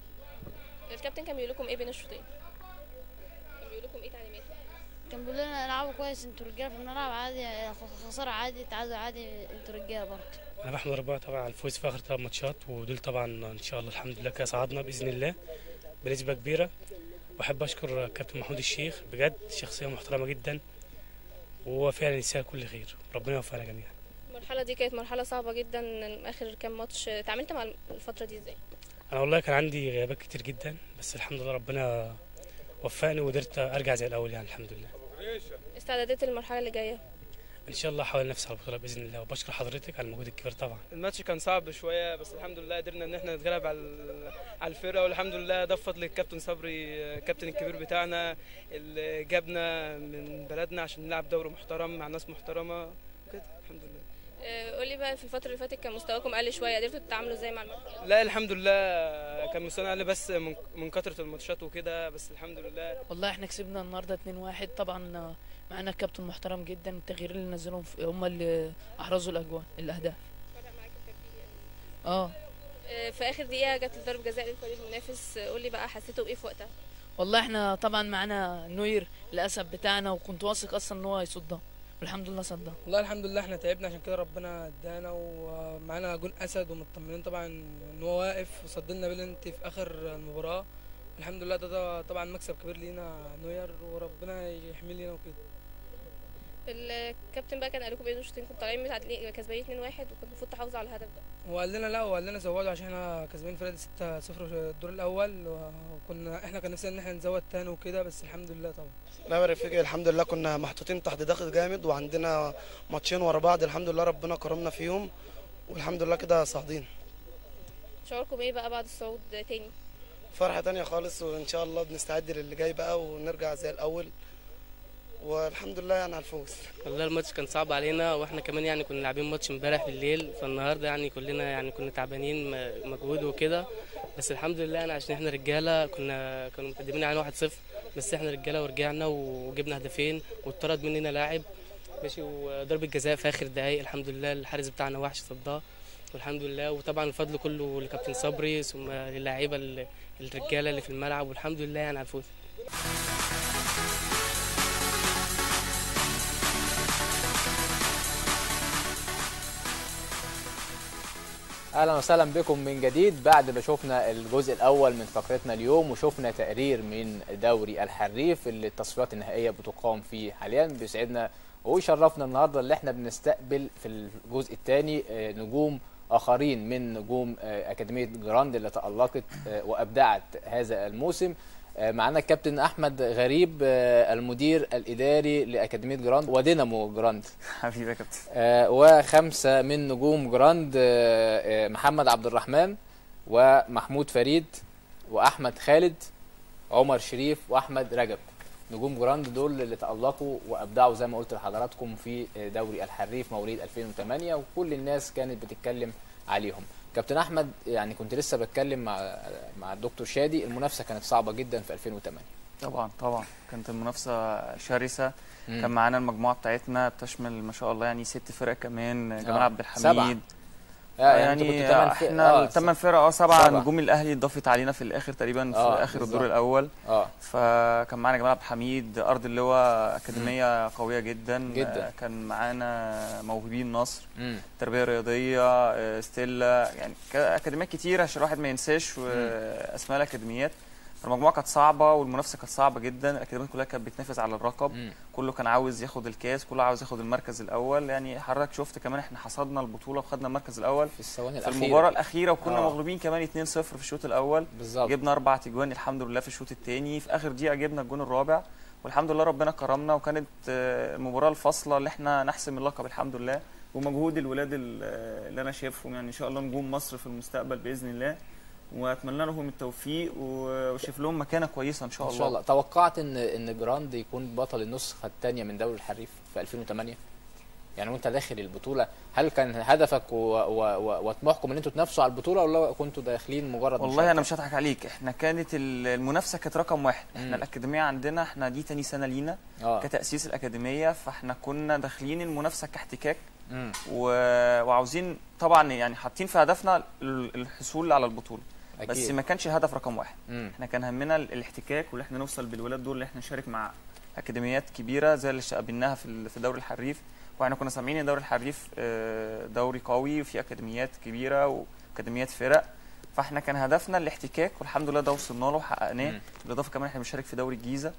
الكابتن كان بيقول لكم ايه بين الشوطين كان بيقول لكم ايه تعليمات كان بيقول لنا العبوا كويس انتوا رجالة في الملعب عادي خسارة عادي تعادل عادي انتوا رجالة برضه انا بحمد ربنا طبعا على الفوز في اخر ثلاث ماتشات ودول طبعا ان شاء الله الحمد لله كده صعدنا باذن الله بنسبه كبيره واحب اشكر كابتن محمود الشيخ بجد شخصيه محترمه جدا وهو فعلا يستاهل كل خير ربنا يوفقنا جميعا المرحله دي كانت مرحله صعبه جدا اخر كام ماتش اتعاملت مع الفتره دي ازاي انا والله كان عندي غيابات كتير جدا بس الحمد لله ربنا وفقني وقدرت ارجع زي الاول يعني الحمد لله استعدادات المرحله اللي جايه ان شاء الله احاول نفسي على البطوله باذن الله وبشكر حضرتك على المجهود الكبير طبعا الماتش كان صعب شويه بس الحمد لله قدرنا ان احنا نتغلب على ال- على الفرقه والحمد لله ده بفضل الكابتن صبري الكابتن الكبير بتاعنا اللي جابنا من بلدنا عشان نلعب دوري محترم مع ناس محترمه وكده الحمد لله آه، قولي بقى في الفتره اللي فاتت كان مستواكم قل شويه قدرتوا تتعاملوا ازاي مع المرحله لا الحمد لله كان مستوانا اقل بس من من كثره الماتشات وكده بس الحمد لله والله احنا كسبنا النهارده 2-1 طبعا معانا كابتن محترم جدا التغيير اللي نزلهم في- هم اللي احرزوا الاجوان الاهداف اه آه، في اخر دقيقه جت ضربه جزاء للفريق المنافس آه، قولي بقى حسيتوا بايه في وقتها والله احنا طبعا معانا نوير للاسف بتاعنا وكنت واثق اصلا ان هو هيصدها والحمد لله صدها والله الحمد لله احنا تعبنا عشان كده ربنا ادانا ومعانا جون اسد ومطمنين طبعا ان هو واقف وصدلنا بلنتي في اخر المباراه الحمد لله ده, ده طبعا مكسب كبير لينا نوير وربنا يحمي لينا وكده الكابتن بقى كان قال لكم بين الشوطين كنتوا طالعين متعادلين كسبانين 2-1 وكنتوا المفروض تحافظوا على الهدف ده هو قال لنا لا هو قال لنا زودوا عشان احنا كسبانين فرقه 6 0 في الدور الاول وكنا احنا كان نفسنا ان احنا نزود تاني وكده بس الحمد لله طبعا لا يا رفيق الحمد لله كنا محطوطين تحت ضغط جامد وعندنا ماتشين ورا بعض الحمد لله ربنا كرمنا فيهم والحمد لله كده صاعدين شعوركم ايه بقى بعد الصعود تاني فرحة تانية خالص وإن شاء الله بنستعد للي جاي بقى ونرجع زي الأول والحمد لله يعني على الفوز والله الماتش كان صعب علينا واحنا كمان يعني كنا لاعبين ماتش امبارح بالليل فالنهارده يعني كلنا يعني كنا تعبانين م- مجهود وكده بس الحمد لله يعني عشان احنا رجاله كنا كانوا مقدمين علينا 1-0 بس احنا رجاله ورجعنا وجبنا هدفين واتطرد مننا لاعب ماشي وضربة جزاء في اخر دقايق الحمد لله الحارس بتاعنا وحش صدها والحمد لله وطبعا الفضل كله لكابتن صبري ثم للاعيبه ال- الرجاله اللي في الملعب والحمد لله يعني على الفوز اهلا وسهلا بكم من جديد بعد ما شفنا الجزء الاول من فقرتنا اليوم وشفنا تقرير من دوري الحريف اللي التصفيات النهائيه بتقام فيه حاليا بيسعدنا ويشرفنا النهارده اللي احنا بنستقبل في الجزء الثاني نجوم اخرين من نجوم آه، اكاديميه جراند اللي تالقت آه، وابدعت هذا الموسم آه، معانا الكابتن احمد غريب آه، المدير الاداري لاكاديميه جراند ودينامو جراند حبيبي يا كابتن آه، وخمسه من نجوم جراند آه، آه، محمد عبد الرحمن ومحمود فريد واحمد خالد عمر شريف واحمد رجب نجوم جراند دول اللي تألقوا وابدعوا زي ما قلت لحضراتكم في دوري الحريف مواليد 2008 وكل الناس كانت بتتكلم عليهم كابتن احمد يعني كنت لسه بتكلم مع مع الدكتور شادي المنافسه كانت صعبه جدا في 2008 طبعا طبعا كانت المنافسه شرسه مم. كان معانا المجموعه بتاعتنا بتشمل ما شاء الله يعني ست فرق كمان جمال آه، عبد سبعة. الحميد آه، يعني انتوا كنتوا تمن فرق- احنا آه، الثمان فرق اه سبعه سبعة. نجوم الاهلي اتضافت علينا في الاخر تقريبا في آه، اخر بالظبط. الدور الاول اه فكان معانا جمال عبد الحميد ارض اللواء اكاديميه قويه جدا جدا. آه، كان معانا موهوبين نصر مم. تربيه رياضيه آه، ستيلا يعني ك- اكاديميات كتير عشان الواحد ما ينساش اسماء الاكاديميات المجموعه كانت صعبه والمنافسه كانت صعبه جدا الاكاديميات كلها كانت بتنافس على اللقب مم. كله كان عاوز ياخد الكاس كله عاوز ياخد المركز الاول يعني حضرتك شفت كمان احنا حصدنا البطوله وخدنا المركز الاول في الثواني في الأخيرة. المباراه الاخيره وكنا آه. مغلوبين كمان 2-0 في الشوط الاول بالظبط جبنا اربع تجوان الحمد لله في الشوط الثاني في اخر دقيقه جبنا الجون الرابع والحمد لله ربنا كرمنا وكانت آه، المباراه الفاصله اللي احنا نحسم اللقب الحمد لله ومجهود الولاد ال- آه، اللي انا شايفهم يعني ان شاء الله نجوم مصر في المستقبل باذن الله واتمنى لهم التوفيق و- وشايف لهم مكانه كويسه ان شاء ان الله شاء الله توقعت ان ان جراند يكون بطل النسخه الثانيه من دوري الحريف في 2008 يعني وانت داخل البطوله هل كان هدفك و- و- و- وطموحكم ان انتوا تنافسوا على البطوله ولا كنتوا داخلين مجرد والله مشاركة؟ انا مش هضحك عليك احنا كانت ال- المنافسه كانت رقم واحد مم. احنا الاكاديميه عندنا احنا دي تاني سنه لينا آه. كتاسيس الاكاديميه فاحنا كنا داخلين المنافسه كاحتكاك مم. و... وعاوزين طبعا يعني حاطين في هدفنا ال- الحصول على البطوله أكيد. بس ما كانش الهدف رقم واحد مم. احنا كان همنا ال- الاحتكاك واللي احنا نوصل بالولاد دول اللي احنا نشارك مع اكاديميات كبيره زي اللي قابلناها في ال- في دوري الحريف واحنا كنا سامعين ان دوري الحريف آه، دوري قوي وفي اكاديميات كبيره واكاديميات فرق فاحنا كان هدفنا الاحتكاك والحمد لله ده وصلنا له وحققناه مم. بالاضافه كمان احنا بنشارك في دوري الجيزه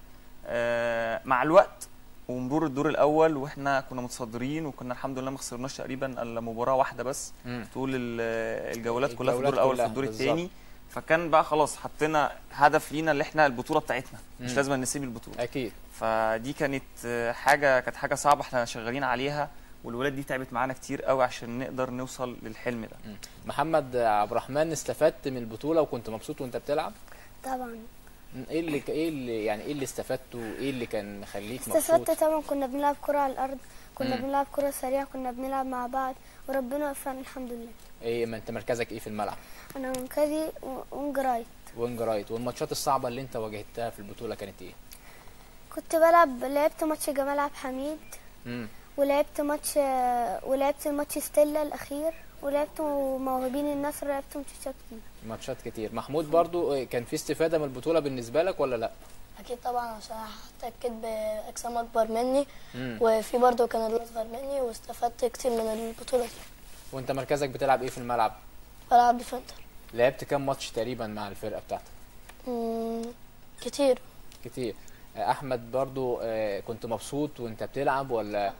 آه، مع الوقت ومرور الدور الاول واحنا كنا متصدرين وكنا الحمد لله ما خسرناش تقريبا الا مباراه واحده بس مم. طول ال- الجولات كلها في الجولات الدور الاول في كلها، الدور بالظبط. الثاني فكان بقى خلاص حطينا هدف لينا اللي احنا البطوله بتاعتنا مش مم. لازم نسيب البطوله اكيد فدي كانت آه، حاجه كانت حاجه صعبه احنا شغالين عليها والولاد دي تعبت معانا كتير قوي عشان نقدر نوصل للحلم ده مم. محمد عبد الرحمن استفدت من البطوله وكنت مبسوط وانت بتلعب طبعا مم. ايه اللي ايه اللي يعني ايه اللي استفدته وايه اللي كان مخليك مبسوط استفدت طبعا كنا بنلعب كرة على الأرض كنا مم. بنلعب كرة سريعة كنا بنلعب مع بعض وربنا وفقنا الحمد لله ايه ما انت مركزك ايه في الملعب أنا منكدي وينج رايت وينج رايت والماتشات الصعبه اللي انت واجهتها في البطوله كانت ايه كنت بلعب لعبت ماتش جمال عبد الحميد مم. ولعبت ماتش ولعبت ماتش ستيلا الأخير ولعبت موهوبين النصر لعبت ماتشات كتير ماتشات كتير محمود برضو إيه، كان في استفاده من البطوله بالنسبه لك ولا لا اكيد طبعا عشان احتكيت باجسام اكبر مني مم. وفي برضه كان اللي اصغر مني واستفدت كتير من البطوله دي وانت مركزك بتلعب ايه في الملعب بلعب ديفندر لعبت كام ماتش تقريبا مع الفرقه بتاعتك مم، كتير كتير آه، احمد برضو آه، كنت مبسوط وانت بتلعب ولا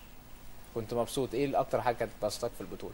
كنت مبسوط ايه الاكتر حاجه كانت بسطك في البطوله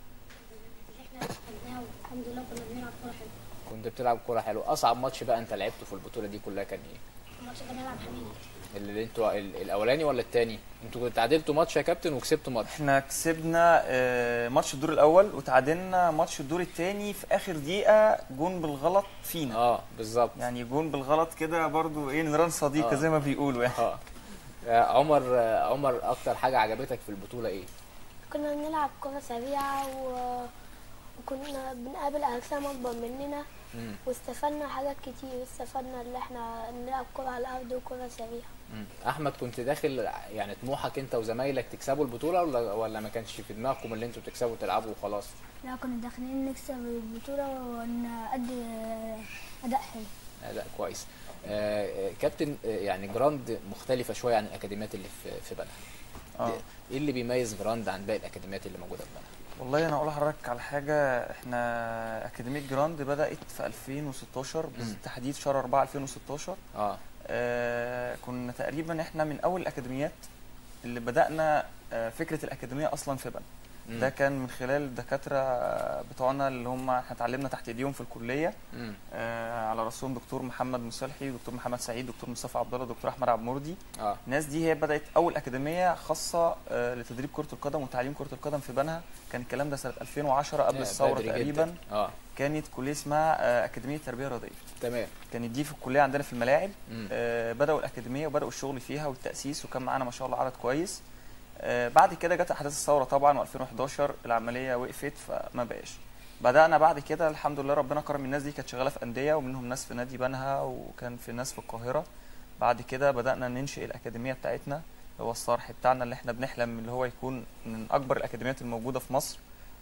الحمد لله كنا بنلعب كرة حلوة كنت بتلعب كوره حلوه اصعب ماتش بقى انت لعبته في البطوله دي كلها كان ايه ماتش جمال عبد الحميد اللي انتوا ال- الاولاني ولا التاني انتوا كنتوا تعادلتوا ماتش يا كابتن وكسبتوا ماتش احنا كسبنا آه، ماتش الدور الاول وتعادلنا ماتش الدور الثاني في اخر دقيقه جون بالغلط فينا اه بالظبط يعني جون بالغلط كده برضو ايه نيران صديقه آه. زي ما بيقولوا يعني اه آه، عمر آه، عمر اكتر حاجه عجبتك في البطوله ايه كنا بنلعب كرة سريعة و... وكنا بنقابل أجسام أكبر مننا مم. واستفدنا حاجات كتير استفدنا اللي احنا نلعب كرة على الأرض وكرة سريعة مم. احمد كنت داخل يعني طموحك انت وزمايلك تكسبوا البطوله ولا ولا ما كانش في دماغكم اللي انتوا تكسبوا وتلعبوا وخلاص لا كنا داخلين نكسب البطولة ونأدي أداء حلو اداء كويس آه، آه، كابتن آه، يعني جراند مختلفه شويه عن الاكاديميات اللي في في بنها اه ايه اللي بيميز جراند عن باقي الاكاديميات اللي موجوده في بنها والله انا اقول لحضرتك على حاجه احنا اكاديميه جراند بدات في 2016 بالتحديد شهر 4 2016 اه آه كنا تقريبا احنا من اول الاكاديميات اللي بدانا آه فكره الاكاديميه اصلا في بنا مم. ده كان من خلال الدكاتره بتوعنا اللي هم احنا اتعلمنا تحت ايديهم في الكليه مم. آه على راسهم دكتور محمد مصلحي دكتور محمد سعيد دكتور مصطفى عبد الله دكتور احمد عبد المردي اه الناس دي هي بدات اول اكاديميه خاصه آه لتدريب كره القدم وتعليم كره القدم في بنها كان الكلام ده سنه 2010 قبل يا الثوره بدري جداً. تقريبا اه كانت كليه اسمها آه اكاديميه تربيه رياضيه تمام كانت دي في الكليه عندنا في الملاعب مم. آه بداوا الاكاديميه وبداوا الشغل فيها والتاسيس وكان معانا ما شاء الله عدد كويس آه بعد كده جت احداث الثوره طبعا و2011 العمليه وقفت فما بقاش بدانا بعد كده الحمد لله ربنا كرم الناس دي كانت شغاله في انديه ومنهم ناس في نادي بنها وكان في ناس في القاهره بعد كده بدانا ننشئ الاكاديميه بتاعتنا اللي هو الصرح بتاعنا اللي احنا بنحلم اللي هو يكون من اكبر الاكاديميات الموجوده في مصر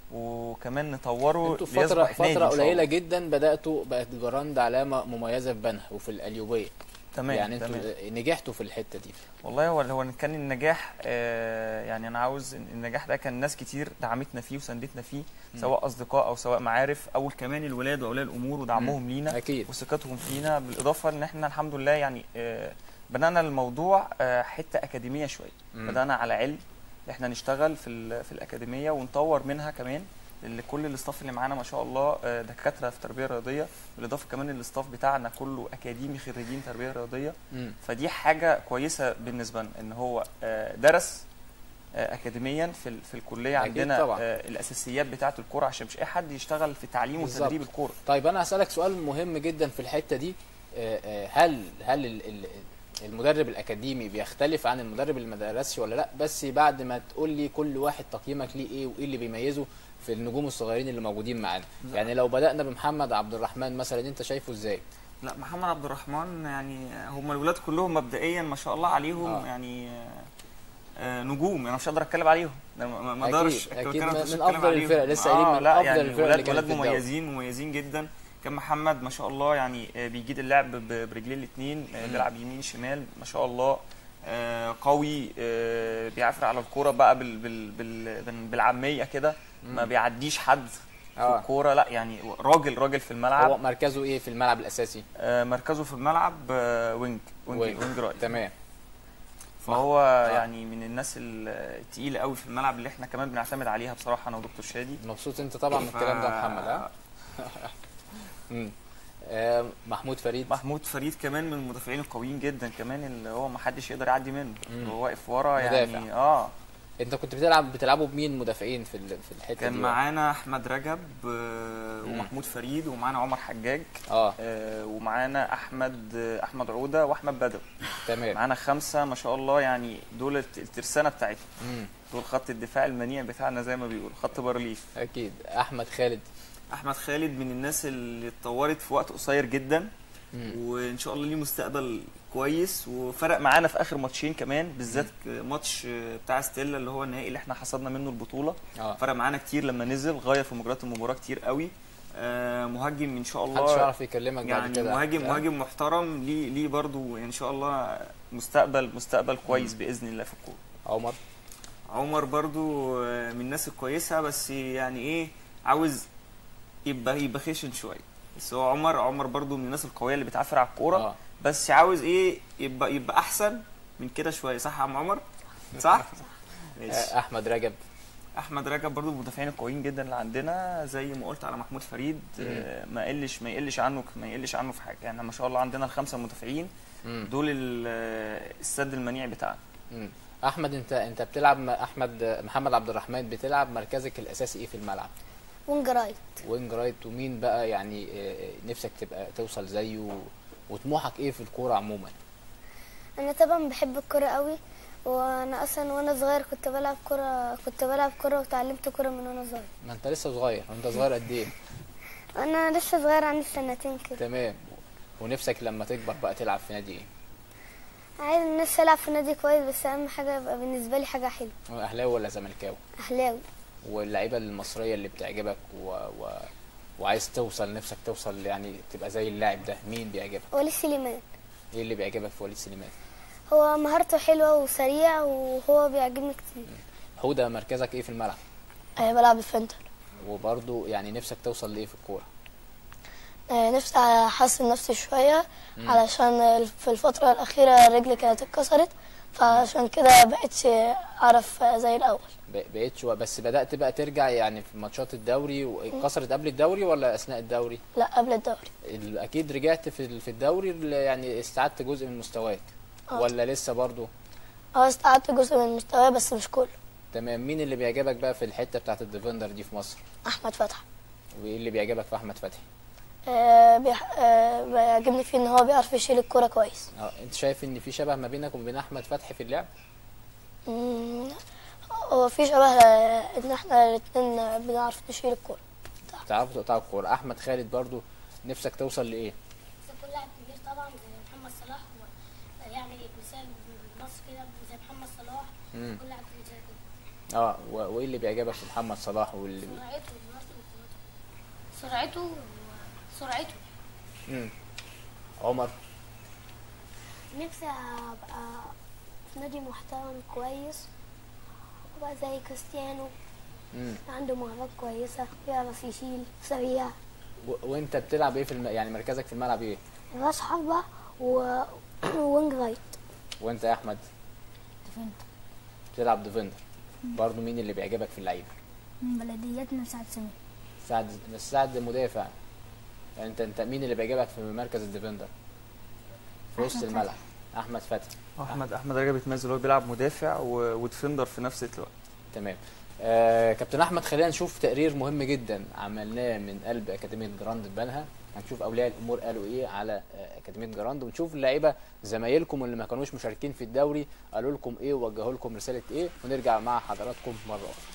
وكمان نطوره انتوا في فتره ليصبح نادي فتره إن شاء الله. قليله جدا بداتوا بقت جراند علامه مميزه في بنها وفي القليوبيه تمام يعني انتوا تمام. نجحتوا في الحته دي والله هو هو كان النجاح آه، يعني انا عاوز إن النجاح ده كان ناس كتير دعمتنا فيه وساندتنا فيه مم. سواء اصدقاء او سواء معارف او كمان الولاد واولياء الامور ودعمهم مم. لينا اكيد وثقتهم فينا بالاضافه ان احنا الحمد لله يعني آه، بدانا الموضوع آه، حته اكاديميه شويه مم. بدانا على علم احنا نشتغل في ال- في الاكاديميه ونطور منها كمان اللي كل الاستاف اللي معانا ما شاء الله آه، دكاتره في تربيه رياضيه بالاضافه كمان الاستاف بتاعنا كله اكاديمي خريجين تربيه رياضيه مم. فدي حاجه كويسه بالنسبه لنا ان هو آه، درس آه، اكاديميا في ال- في الكليه أكيد عندنا طبعا. آه، الاساسيات بتاعه الكوره عشان مش اي حد يشتغل في تعليم بالظبط. وتدريب الكوره طيب انا هسالك سؤال مهم جدا في الحته دي آه، آه، هل هل ال- ال- المدرب الاكاديمي بيختلف عن المدرب اللي ما درسش ولا لا بس بعد ما تقول لي كل واحد تقييمك ليه ايه وايه اللي بيميزه في النجوم الصغيرين اللي موجودين معانا لا. يعني لو بدانا بمحمد عبد الرحمن مثلا انت شايفه ازاي لا محمد عبد الرحمن يعني هم الولاد كلهم مبدئيا ما شاء الله عليهم آه. يعني آه، آه، نجوم انا مش هقدر اتكلم عليهم أنا ما ما أكيد، اقدرش أكيد أتكلم- من- مش من هتكلم أفضل عليهم. الفرق، لسه آه، قايلين من لا أفضل يعني الفرق اللي ولاد كانت ولاد في الدوري. مميزين مميزين جدا كان محمد ما شاء الله يعني آه، بيجيد اللعب ب- برجليه الاثنين مم. بيلعب يمين شمال ما شاء الله آه، قوي آه، بيعافر على الكوره بقى بال بال بال بال- بالعاميه كده ما مم. بيعديش حد في آه. الكوره لا يعني راجل راجل في الملعب هو مركزه ايه في الملعب الاساسي آه، مركزه في الملعب آه، وينج وينج, وينج. وينج رايت تمام فهو يعني من الناس ال- التقيله قوي في الملعب اللي احنا كمان بنعتمد عليها بصراحه انا ودكتور شادي مبسوط انت طبعا من الكلام ده يا محمد ها مم. آه، محمود فريد محمود فريد كمان من المدافعين القويين جدا كمان اللي هو ما حدش يقدر يعدي منه مم. هو واقف ورا مدافع. يعني اه انت كنت بتلعب بتلعبوا بمين مدافعين في ال- في الحته كان دي معانا احمد رجب آه، مم. ومحمود فريد ومعانا عمر حجاج اه آه، ومعانا احمد آه، احمد عوده واحمد بدر تمام معانا خمسه ما شاء الله يعني دول الت- الترسانه بتاعتنا مم. دول خط الدفاع المنيع بتاعنا زي ما بيقولوا خط بارليف اكيد احمد خالد احمد خالد من الناس اللي اتطورت في وقت قصير جدا مم. وان شاء الله ليه مستقبل كويس وفرق معانا في اخر ماتشين كمان بالذات ماتش بتاع ستيلا اللي هو النهائي اللي احنا حصدنا منه البطوله اه فرق معانا كتير لما نزل غير في مجريات المباراه كتير قوي آه مهاجم ان شاء الله محدش يعرف يكلمك بعد يعني كده مهاجم آه. مهاجم محترم ليه ليه برضو ان شاء الله مستقبل مستقبل كويس باذن الله في الكوره عمر عمر برضو آه، من الناس الكويسه بس يعني ايه عاوز يبقى يبقى خشن شويه بس هو عمر عمر برضو من الناس القويه اللي بتعافر على الكوره آه. بس عاوز ايه يبقى يبقى احسن من كده شويه صح يا عم عمر صح ماشي آه، احمد رجب احمد رجب برضو من المدافعين القويين جدا اللي عندنا زي ما قلت على محمود فريد آه، ما يقلش ما يقلش عنه ما يقلش عنه في حاجه يعني ما شاء الله عندنا الخمسه مدافعين مم. دول ال- آه، السد المنيع بتاعنا مم. احمد انت انت بتلعب م- احمد محمد عبد الرحمن بتلعب مركزك الاساسي ايه في الملعب وينج رايت وينج رايت ومين بقى يعني آه، نفسك تبقى توصل زيه و- وطموحك ايه في الكوره عموما انا طبعا بحب الكرة قوي وانا اصلا وانا صغير كنت بلعب كرة كنت بلعب كرة وتعلمت كرة من وانا صغير ما انت لسه صغير انت صغير قد ايه انا لسه صغير عندي سنتين كده تمام ونفسك لما تكبر بقى تلعب في نادي ايه عايز نفسي العب في نادي كويس بس اهم حاجة يبقى بالنسبة لي حاجة حلوة اهلاوي ولا زملكاوي اهلاوي واللعيبه المصريه اللي بتعجبك و... و... وعايز توصل نفسك توصل يعني تبقى زي اللاعب ده مين بيعجبك وليد سليمان ايه اللي بيعجبك في وليد سليمان هو مهارته حلوة وسريع وهو بيعجبني كتير حوده مركزك ايه في الملعب آه، بلعب الفنتر وبرضو يعني نفسك توصل لايه في الكوره آه، نفسي احسن نفسي شويه مم. علشان في الفتره الاخيره رجلي كانت اتكسرت فعشان كده بقيتش اعرف زي الاول ب- بقيت شويه بس بدات بقى ترجع يعني في ماتشات الدوري واتكسرت قبل الدوري ولا اثناء الدوري لا قبل الدوري ال- اكيد رجعت في ال- في الدوري ال- يعني استعدت جزء من مستواك آه. ولا لسه برضو اه استعدت جزء من مستواي بس مش كله تمام مين اللي بيعجبك بقى في الحته بتاعت الديفندر دي في مصر احمد فتحي وايه اللي بيعجبك في احمد فتحي آه، بيح- آه، بيعجبني فيه ان هو بيعرف يشيل الكوره كويس اه انت شايف ان في شبه ما بينك وبين احمد فتحي في اللعب مم، هو في شبه آه، ان احنا الاتنين بنعرف نشيل الكوره تعرفوا تقطعوا الكوره احمد خالد برضو نفسك توصل لايه كل لاعب كبير طبعا زي محمد صلاح و- يعني مثال مصر كده زي محمد صلاح مم. كل لاعب كبير زي كده اه و- وايه اللي بيعجبك في محمد صلاح واللي سرعته ومهارته وقوته. سرعته سرعته مم. عمر نفسي ابقى في نادي محترم كويس وابقى زي كريستيانو مم. عنده مهارات كويسة بيعرف يشيل سريع و- وانت بتلعب ايه في الم... يعني مركزك في الملعب ايه راس حربة و وينج رايت وانت يا احمد بتلعب ديفندر برضو مين اللي بيعجبك في اللعيبه من بلدياتنا سعد سمير سعد بس سعد مدافع يعني انت انت مين اللي بيعجبك في مركز الديفندر في وسط أحمد الملعب احمد فتحي احمد احمد رجب يتميز اللي هو بيلعب مدافع و- وديفندر في نفس الوقت تمام آه كابتن احمد خلينا نشوف تقرير مهم جدا عملناه من قلب اكاديميه جراند بنها هنشوف اولياء الامور قالوا ايه على آه، اكاديميه جراند ونشوف اللعيبه زمايلكم اللي ما كانوش مشاركين في الدوري قالوا لكم ايه ووجهوا لكم رساله ايه ونرجع مع حضراتكم مره اخرى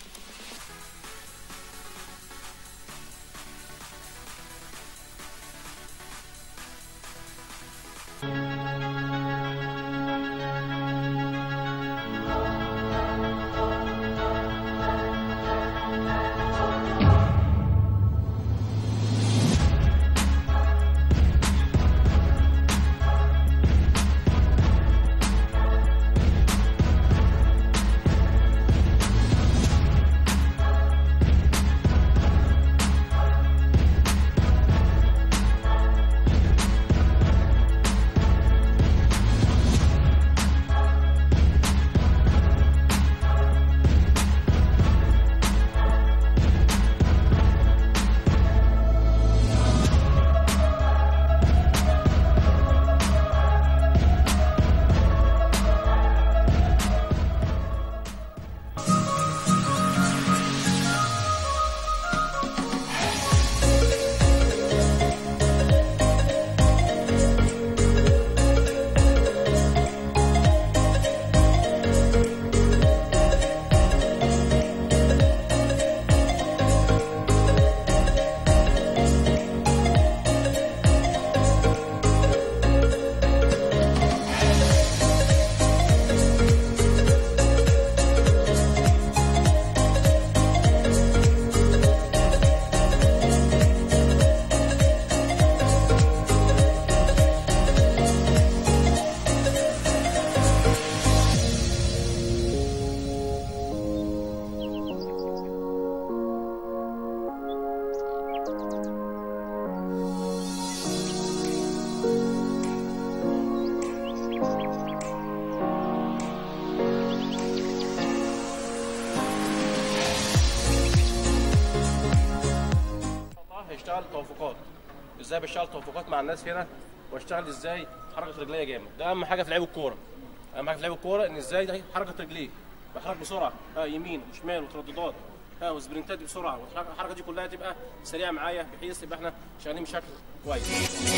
هيشتغل توافقات ازاي بشتغل توافقات مع الناس هنا واشتغل ازاي حركه رجليا جامد ده اهم حاجه في لعيب الكوره اهم حاجه في لعيب الكوره ان ازاي ده حركه رجليه بحرك بسرعه ها يمين وشمال وترددات ها وسبرنتات بسرعه والحركه الحركة دي كلها تبقى سريعه معايا بحيث يبقى احنا شغالين بشكل كويس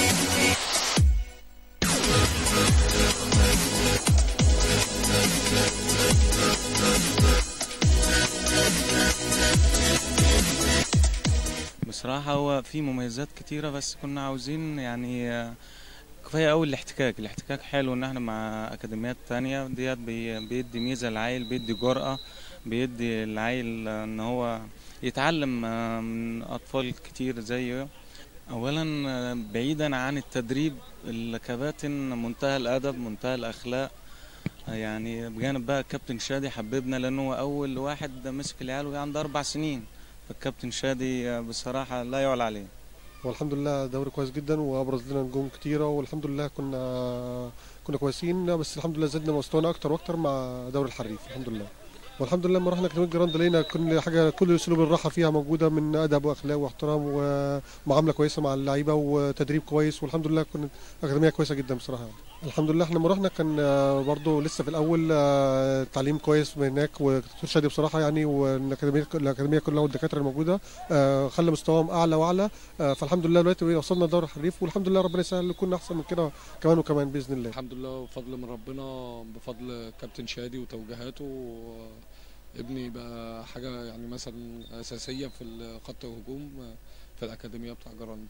بصراحة هو في مميزات كتيرة بس كنا عاوزين يعني آه، كفاية أوي الاحتكاك الاحتكاك حلو إن احنا مع أكاديميات تانية ديت بي- بيدي ميزة للعيل بيدي جرأة بيدي العيل آه، إن هو يتعلم آه، من أطفال كتير زيه أولا آه، بعيدا عن التدريب الكباتن منتهى الأدب منتهى الأخلاق يعني بجانب بقى الكابتن شادي حببنا لانه هو اول واحد مسك العيال وهي عنده اربع سنين فالكابتن شادي بصراحه لا يعلى عليه والحمد لله دوري كويس جدا وابرز لنا نجوم كتيره والحمد لله كنا كنا كويسين بس الحمد لله زدنا مستوانا اكتر واكتر مع دوري الحريف الحمد لله والحمد لله لما رحنا اكاديميه جراند لقينا كل حاجه كل اسلوب الراحه فيها موجوده من ادب واخلاق واحترام ومعامله كويسه مع اللعيبه وتدريب كويس والحمد لله كانت اكاديميه كويسه جدا بصراحه يعني. الحمد لله احنا لما رحنا كان برضه لسه في الاول تعليم كويس من هناك ودكتور شادي بصراحه يعني والاكاديميه الاكاديميه كلها والدكاتره الموجوده خلى مستواهم اعلى واعلى فالحمد لله دلوقتي وصلنا دوري الحريف والحمد لله ربنا يسهل نكون احسن من كده كمان وكمان باذن الله الحمد لله وفضل من ربنا بفضل كابتن شادي وتوجيهاته ابني بقى حاجه يعني مثلا اساسيه في خط الهجوم في الاكاديميه بتاع جراند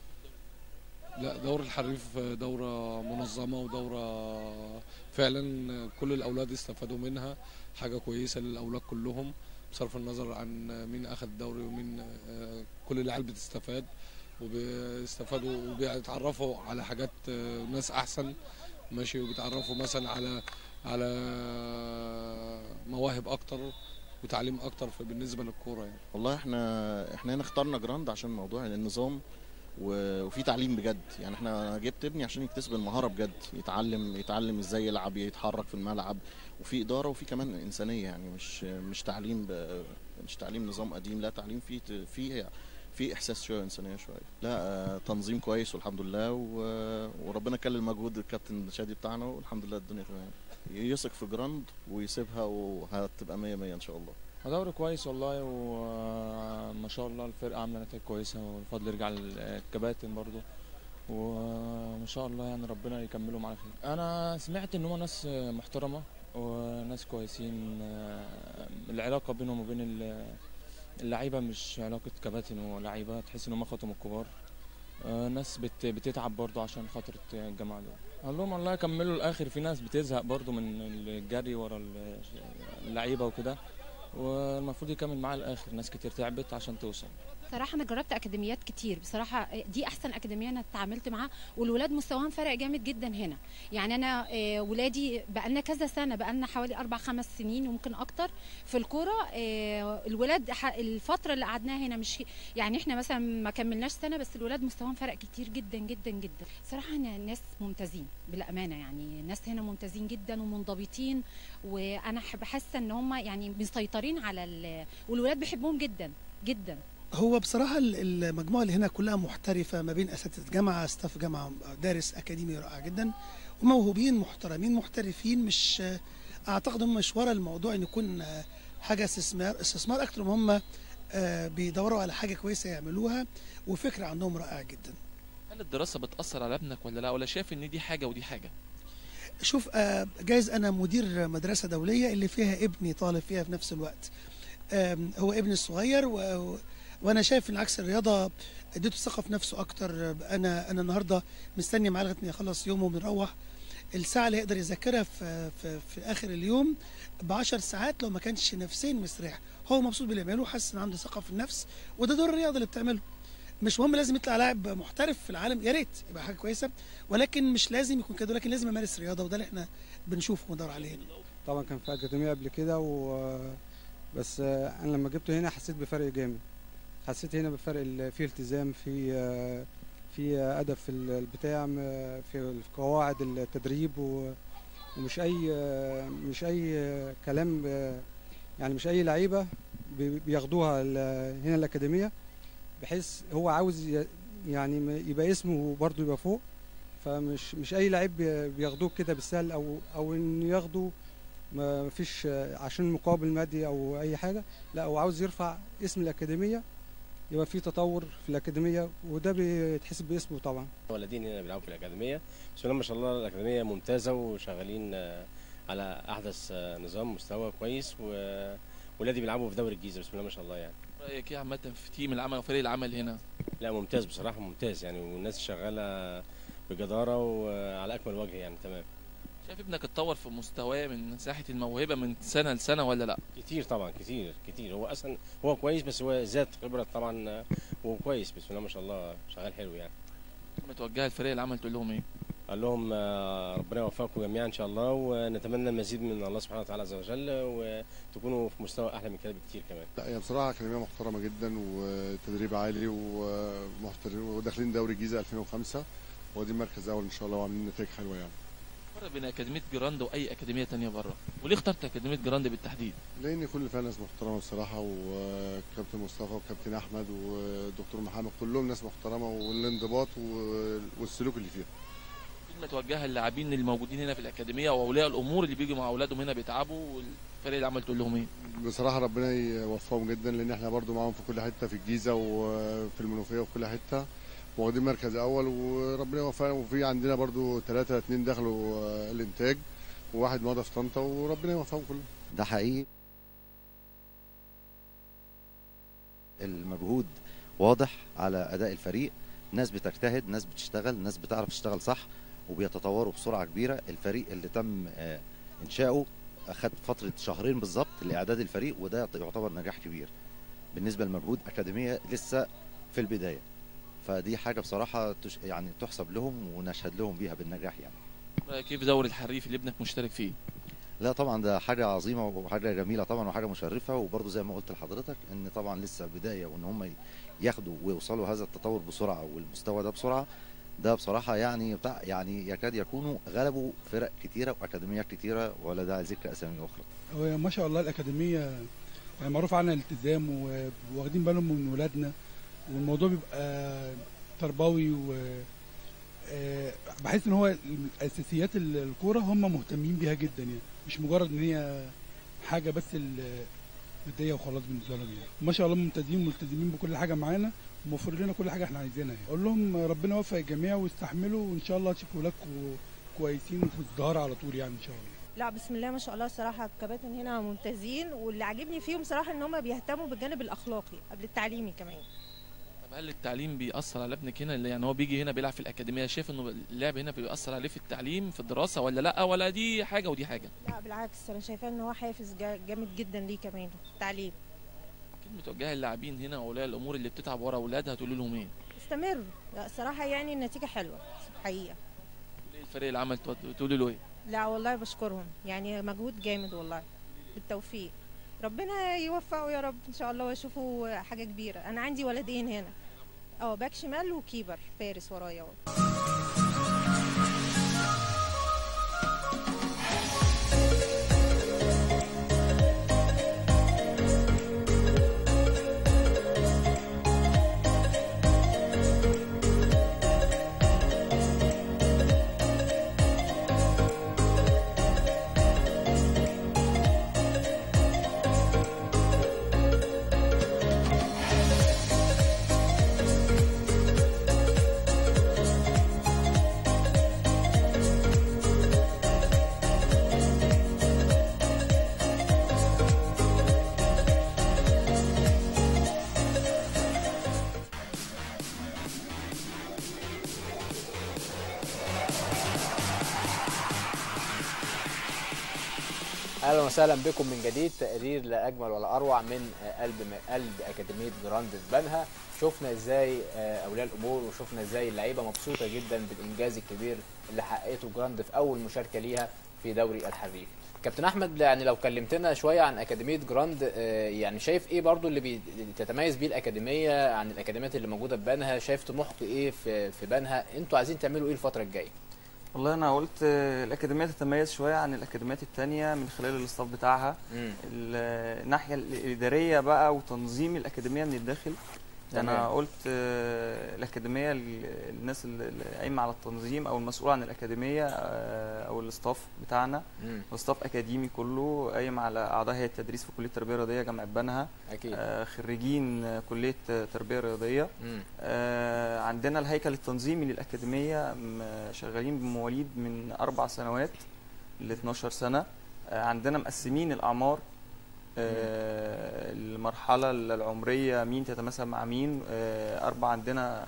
لا دورة الحريف دورة منظمة ودورة فعلا كل الأولاد استفادوا منها حاجة كويسة للأولاد كلهم بصرف النظر عن مين أخذ الدوري ومين كل العيال بتستفاد وبيستفادوا وبيتعرفوا على حاجات ناس أحسن ماشي وبيتعرفوا مثلا على على مواهب أكتر وتعليم أكتر بالنسبة للكورة يعني والله احنا احنا هنا اخترنا جراند عشان موضوع النظام وفي تعليم بجد يعني احنا جبت ابني عشان يكتسب المهاره بجد يتعلم يتعلم ازاي يلعب يتحرك في الملعب وفي اداره وفي كمان انسانيه يعني مش مش تعليم مش تعليم نظام قديم لا تعليم في في في احساس شويه انسانيه شويه لا تنظيم كويس والحمد لله وربنا كلل مجهود الكابتن شادي بتاعنا والحمد لله الدنيا تمام يثق في جراند ويسيبها وهتبقى 100 100 ان شاء الله دوري كويس والله وما شاء الله الفرقة عاملة نتائج كويسة والفضل يرجع للكباتن برضو وما شاء الله يعني ربنا يكملوا معانا خير انا سمعت ان هم ناس محترمة وناس كويسين العلاقة بينهم وبين اللعيبة مش علاقة كباتن ولاعيبة تحس ان هم خطهم الكبار ناس بت بتتعب برضو عشان خاطر الجماعة دول قال لهم الله يكملوا الاخر في ناس بتزهق برضو من الجري ورا اللعيبه وكده والمفروض يكمل معاه الاخر ناس كتير تعبت عشان توصل صراحه انا جربت اكاديميات كتير بصراحه دي احسن اكاديميه انا اتعاملت معاها والولاد مستواهم فرق جامد جدا هنا يعني انا ولادي بقالنا كذا سنه بقالنا حوالي اربع خمس سنين وممكن اكتر في الكوره الولاد الفتره اللي قعدناها هنا مش يعني احنا مثلا ما كملناش سنه بس الولاد مستواهم فرق كتير جدا جدا جدا صراحه هنا ناس ممتازين بالامانه يعني الناس هنا ممتازين جدا ومنضبطين وانا حاسه ان هم يعني مسيطرين على والولاد بيحبوهم جدا جدا هو بصراحة المجموعة اللي هنا كلها محترفة ما بين أساتذة جامعة ستاف جامعة دارس أكاديمي رائع جدا وموهوبين محترمين محترفين مش أعتقد هم مش ورا الموضوع إن يكون حاجة استثمار استثمار أكتر ما هم بيدوروا على حاجة كويسة يعملوها وفكرة عندهم رائعة جدا هل الدراسة بتأثر على ابنك ولا لا ولا شايف إن دي حاجة ودي حاجة؟ شوف جايز أنا مدير مدرسة دولية اللي فيها ابني طالب فيها في نفس الوقت هو ابني الصغير و وانا شايف ان عكس الرياضه اديته ثقه في نفسه اكتر انا انا النهارده مستني معاه لغايه ما يخلص يومه وبنروح الساعه اللي يقدر يذاكرها في, في, في اخر اليوم ب 10 ساعات لو ما كانش نفسيا مستريح هو مبسوط باللي بيعمله حاسس ان عنده ثقه في النفس وده دور الرياضه اللي بتعمله مش مهم لازم يطلع لاعب محترف في العالم يا ريت يبقى حاجه كويسه ولكن مش لازم يكون كده ولكن لازم يمارس رياضه وده اللي احنا بنشوفه وندور عليه هنا طبعا كان في اكاديميه قبل كده و بس انا لما جبته هنا حسيت بفرق جامد حسيت هنا بفرق في التزام في في ادب في البتاع في قواعد التدريب ومش اي مش اي كلام يعني مش اي لعيبه بياخدوها هنا الاكاديميه بحيث هو عاوز يعني يبقى اسمه برضه يبقى فوق فمش مش اي لعيب بياخدوه كده بالسهل او او ان ياخدوا ما فيش عشان مقابل مادي او اي حاجه لا هو عاوز يرفع اسم الاكاديميه يبقى في تطور في الاكاديميه وده بيتحسب باسمه طبعا ولدين هنا بيلعبوا في الاكاديميه بسم الله ما شاء الله الاكاديميه ممتازه وشغالين على احدث نظام مستوى كويس وولادي بيلعبوا في دوري الجيزه بسم الله ما شاء الله يعني رايك ايه عامه في تيم العمل وفريق العمل هنا لا ممتاز بصراحه ممتاز يعني والناس شغاله بجداره وعلى اكمل وجه يعني تمام شايف ابنك اتطور في مستواه من ساحه الموهبه من سنه لسنه ولا لا كتير طبعا كتير كتير هو اصلا هو كويس بس هو زاد خبره طبعا وكويس بسم الله ما شاء الله شغال حلو يعني متوجهه لفريق العمل تقول لهم ايه قال لهم آه، ربنا يوفقكم جميعا ان شاء الله ونتمنى المزيد من الله سبحانه وتعالى عز وجل وتكونوا في مستوى احلى من كده بكتير كمان لا هي بصراحة أكاديمية محترمة جدا وتدريب عالي ومحترم وداخلين دوري الجيزة 2005 ودي مركز أول إن شاء الله وعاملين نتائج حلوة يعني فرق بين اكاديميه جراند واي اكاديميه تانية بره وليه اخترت اكاديميه جراند بالتحديد لأن كل فيها ناس محترمة بصراحة وكابتن مصطفى وكابتن أحمد ودكتور محمد كلهم ناس محترمة والانضباط و- والسلوك اللي فيها كلمه توجهها للاعبين اللي موجودين هنا في الاكاديميه واولياء الامور اللي بيجوا مع اولادهم هنا بيتعبوا والفريق اللي عمل تقول لهم ايه بصراحة ربنا يوفقهم جدا لأن احنا برضو معاهم في كل حتة في الجيزة وفي المنوفية وفي كل حتة واخدين مركز أول وربنا يوفقهم وفي عندنا برضو ثلاثة اتنين دخلوا آه، الإنتاج وواحد مضى في طنطا وربنا يوفقهم كلهم ده حقيقي المجهود واضح على اداء الفريق ناس بتجتهد ناس بتشتغل ناس بتعرف تشتغل صح وبيتطوروا بسرعه كبيره الفريق اللي تم آه، انشاؤه اخد فتره شهرين بالظبط لاعداد الفريق وده يعتبر نجاح كبير بالنسبه لمجهود اكاديميه لسه في البدايه فدي حاجه بصراحه تش يعني تحسب لهم ونشهد لهم بيها بالنجاح يعني رأيك كيف دوري الحريف اللي ابنك مشترك فيه لا طبعا ده حاجة عظيمة وحاجة جميلة طبعا وحاجة مشرفة وبرضه زي ما قلت لحضرتك ان طبعا لسه بداية وان هم ياخدوا ويوصلوا هذا التطور بسرعة والمستوى ده بسرعة ده بصراحة يعني بتاع يعني يكاد يكونوا غلبوا فرق كتيرة وأكاديميات كتيرة ولا داعي لذكر أسامي أخرى هو ما شاء الله الأكاديمية يعني معروف عنها الالتزام و- واخدين بالهم من ولادنا والموضوع بيبقى تربوي و آه، بحس ان هو اساسيات ال- الكوره هم مهتمين بيها جدا يعني مش مجرد ان هي حاجه بس ال- ماديه وخلاص بالنسبه لهم يعني ما شاء الله ممتازين ملتزمين بكل حاجه معانا وموفر لنا كل حاجه احنا عايزينها يعني اقول لهم ربنا يوفق الجميع ويستحملوا وان شاء الله تشوفوا ولادكم كويسين وفي الظهر على طول يعني ان شاء الله لا بسم الله ما شاء الله الصراحه الكباتن هنا ممتازين واللي عاجبني فيهم صراحه ان هم بيهتموا بالجانب الاخلاقي قبل التعليمي كمان طب هل التعليم بيأثر على ابنك هنا اللي يعني هو بيجي هنا بيلعب في الأكاديمية شايف إنه اللعب هنا بيأثر عليه في التعليم في الدراسة ولا لأ ولا دي حاجة ودي حاجة؟ لا بالعكس انا شايفاه ان هو حافز جا- جامد جدا ليه كمان في التعليم كلمة توجهها للاعبين هنا وأولياء الأمور اللي بتتعب ورا أولادها تقول لهم إيه؟ استمر لا الصراحه يعني النتيجه حلوه حقيقه ليه الفريق اللي عمل تقولي له إيه؟ لا والله بشكرهم يعني مجهود جامد والله بالتوفيق ربنا يوفقه يا رب ان شاء الله ويشوفوا حاجه كبيره انا عندي ولدين هنا اه باك شمال وكيبر فارس ورايا اهو اهلا وسهلا بكم من جديد تقرير لا اجمل ولا اروع من آه، قلب قلب اكاديميه جراند في بنها شفنا ازاي آه، اولياء الامور وشفنا ازاي اللعيبه مبسوطه جدا بالانجاز الكبير اللي حققته جراند في اول مشاركه ليها في دوري الحريف كابتن احمد يعني لو كلمتنا شويه عن اكاديميه جراند آه، يعني شايف ايه برضو اللي بي- بتتميز بيه الاكاديميه عن الاكاديميات اللي موجوده في بنها شايف طموحكم ايه في في بنها انتوا عايزين تعملوا ايه الفتره الجايه والله انا قلت آه، الاكاديميه تتميز شويه عن الاكاديميات التانية من خلال الاستاف بتاعها مم. ال- الناحيه الاداريه بقى وتنظيم الاكاديميه من الداخل انا تمام. قلت آه، الاكاديميه ال- الناس اللي اللي قايمه على التنظيم او المسؤول عن الاكاديميه آه، او الاستاف بتاعنا مم. الاستاف اكاديمي كله قايم على اعضاء هيئه التدريس في كليه التربيه الرياضيه جامعه بنها اكيد آه، خريجين آه، كليه آه، تربيه رياضيه مم. آه، عندنا الهيكل التنظيمي للأكاديمية م- شغالين بمواليد من أربع سنوات ل 12 سنة آه، عندنا مقسمين الأعمار آه، المرحلة العمرية مين تتماثل مع مين آه، أربع عندنا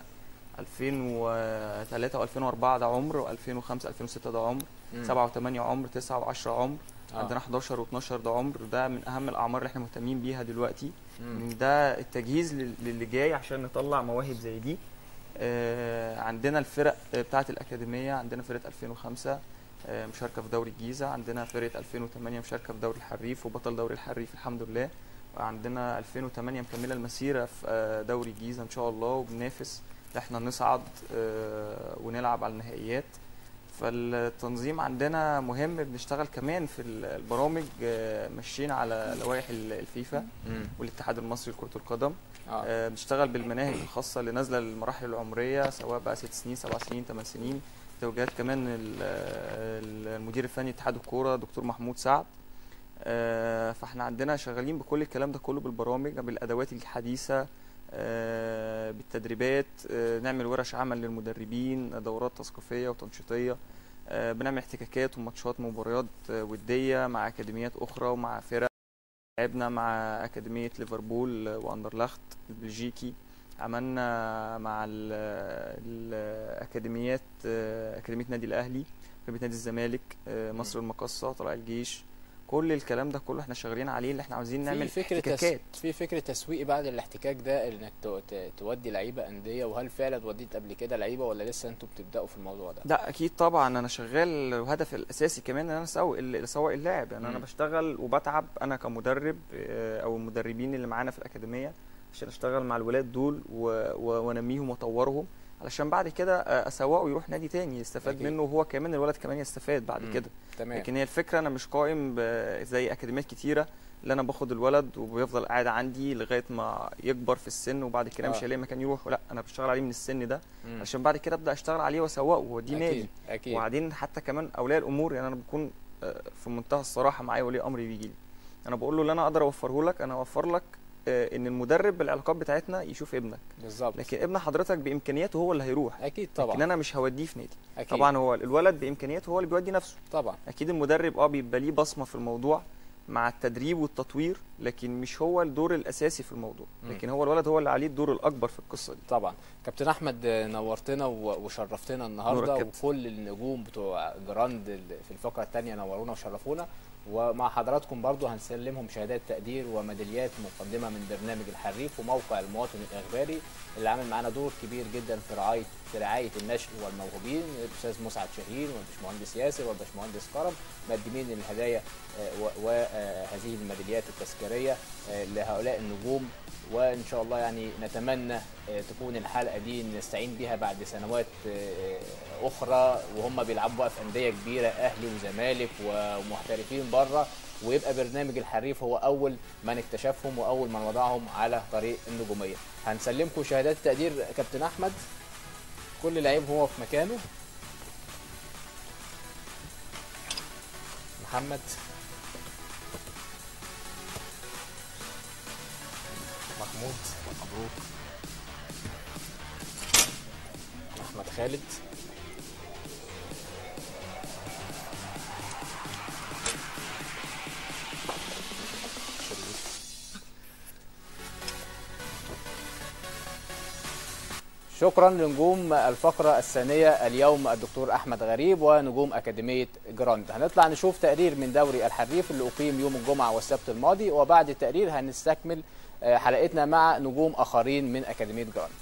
2003 و2004 ده عمر و2005 2006 ده عمر مم. 7 و8 عمر 9 و10 عمر آه. عندنا 11 و12 ده عمر ده من أهم الأعمار اللي احنا مهتمين بيها دلوقتي مم. إن ده التجهيز لل- للي جاي عشان نطلع مواهب زي دي آه، عندنا الفرق بتاعه الاكاديميه عندنا فرقه 2005 آه، مشاركه في دوري الجيزه عندنا فرقه 2008 مشاركه في دوري الحريف وبطل دوري الحريف الحمد لله وعندنا 2008 مكمله المسيره في آه، دوري الجيزه ان شاء الله وبننافس ان احنا نصعد آه، ونلعب على النهائيات فالتنظيم عندنا مهم بنشتغل كمان في البرامج آه، ماشيين على لوائح ال- الفيفا مم. والاتحاد المصري لكرة القدم آه. آه، بنشتغل بالمناهج الخاصة اللي نازلة للمراحل العمرية سواء بقى ست سنين سبع سنين ثمان سنين توجيهات كمان ال- ال- المدير الفني اتحاد الكورة دكتور محمود سعد آه، فاحنا عندنا شغالين بكل الكلام ده كله بالبرامج بالادوات الحديثه آه، بالتدريبات آه، نعمل ورش عمل للمدربين دورات تثقيفيه وتنشيطيه آه، بنعمل احتكاكات وماتشات مباريات آه، وديه مع اكاديميات اخرى ومع فرق لعبنا مع اكاديميه ليفربول واندرلخت البلجيكي عملنا مع ال- الاكاديميات آه، اكاديميه نادي الاهلي اكاديميه نادي الزمالك آه، مصر المقاصه طلائع الجيش كل الكلام ده كله احنا شغالين عليه اللي احنا عاوزين نعمل في فكره احتكاكات تس... في فكره تسويقي بعد الاحتكاك ده انك ت... ت... تودي لعيبه انديه وهل فعلا وديت قبل كده لعيبه ولا لسه انتوا بتبداوا في الموضوع ده؟ لا اكيد طبعا انا شغال وهدف الاساسي كمان ان انا اسوق اسوق اللاعب يعني انا مم. بشتغل وبتعب انا كمدرب آه، او المدربين اللي معانا في الاكاديميه عشان اشتغل مع الولاد دول و- و- وانميهم واطورهم علشان بعد كده آه، اسوقه يروح نادي تاني يستفاد أكيد. منه وهو كمان الولد كمان يستفاد بعد مم. كده تمام. لكن هي الفكره انا مش قائم ب- زي اكاديميات كتيره اللي انا باخد الولد وبيفضل قاعد عندي لغايه ما يكبر في السن وبعد كده آه. مش هيلاقي مكان يروح لا انا بشتغل عليه من السن ده مم. عشان بعد كده ابدا اشتغل عليه واسوقه ودي أكيد، نادي أكيد. وبعدين حتى كمان اولياء الامور يعني انا بكون آه، في منتهى الصراحه معايا ولي امري بيجي لي انا بقول له اللي انا اقدر اوفره لك انا اوفر لك آه، ان المدرب بالعلاقات بتاعتنا يشوف ابنك بالظبط لكن ابن حضرتك بامكانياته هو اللي هيروح اكيد طبعا لكن انا مش هوديه في نادي أكيد. طبعا هو الولد بامكانياته هو اللي بيودي نفسه طبعا اكيد المدرب اه بيبقى ليه بصمه في الموضوع مع التدريب والتطوير لكن مش هو الدور الاساسي في الموضوع مم. لكن هو الولد هو اللي عليه الدور الاكبر في القصه دي طبعا كابتن احمد آه، نورتنا و- وشرفتنا النهارده نورك كابتن. وكل النجوم بتوع جراند ال- في الفقره الثانيه نورونا وشرفونا ومع حضراتكم برضو هنسلمهم شهادات تقدير وميداليات مقدمه من برنامج الحريف وموقع المواطن الاخباري اللي عامل معانا دور كبير جدا في رعايه في رعايه النشء والموهوبين الاستاذ مسعد شاهين والباشمهندس ياسر والباشمهندس كرم مقدمين الهدايا وهذه الميداليات التذكاريه آه، لهؤلاء النجوم وان شاء الله يعني نتمنى آه، تكون الحلقه دي نستعين بها بعد سنوات آه، اخرى وهم بيلعبوا بقى في انديه كبيره اهلي وزمالك ومحترفين بره ويبقى برنامج الحريف هو اول من اكتشفهم واول من وضعهم على طريق النجوميه هنسلمكم شهادات تقدير كابتن احمد كل لعيب هو في مكانه محمد محمود مبروك احمد خالد شريف شكرا لنجوم الفقرة الثانية اليوم الدكتور أحمد غريب ونجوم أكاديمية جراند هنطلع نشوف تقرير من دوري الحريف اللي أقيم يوم الجمعة والسبت الماضي وبعد التقرير هنستكمل آه، حلقتنا مع نجوم آخرين من أكاديمية جراند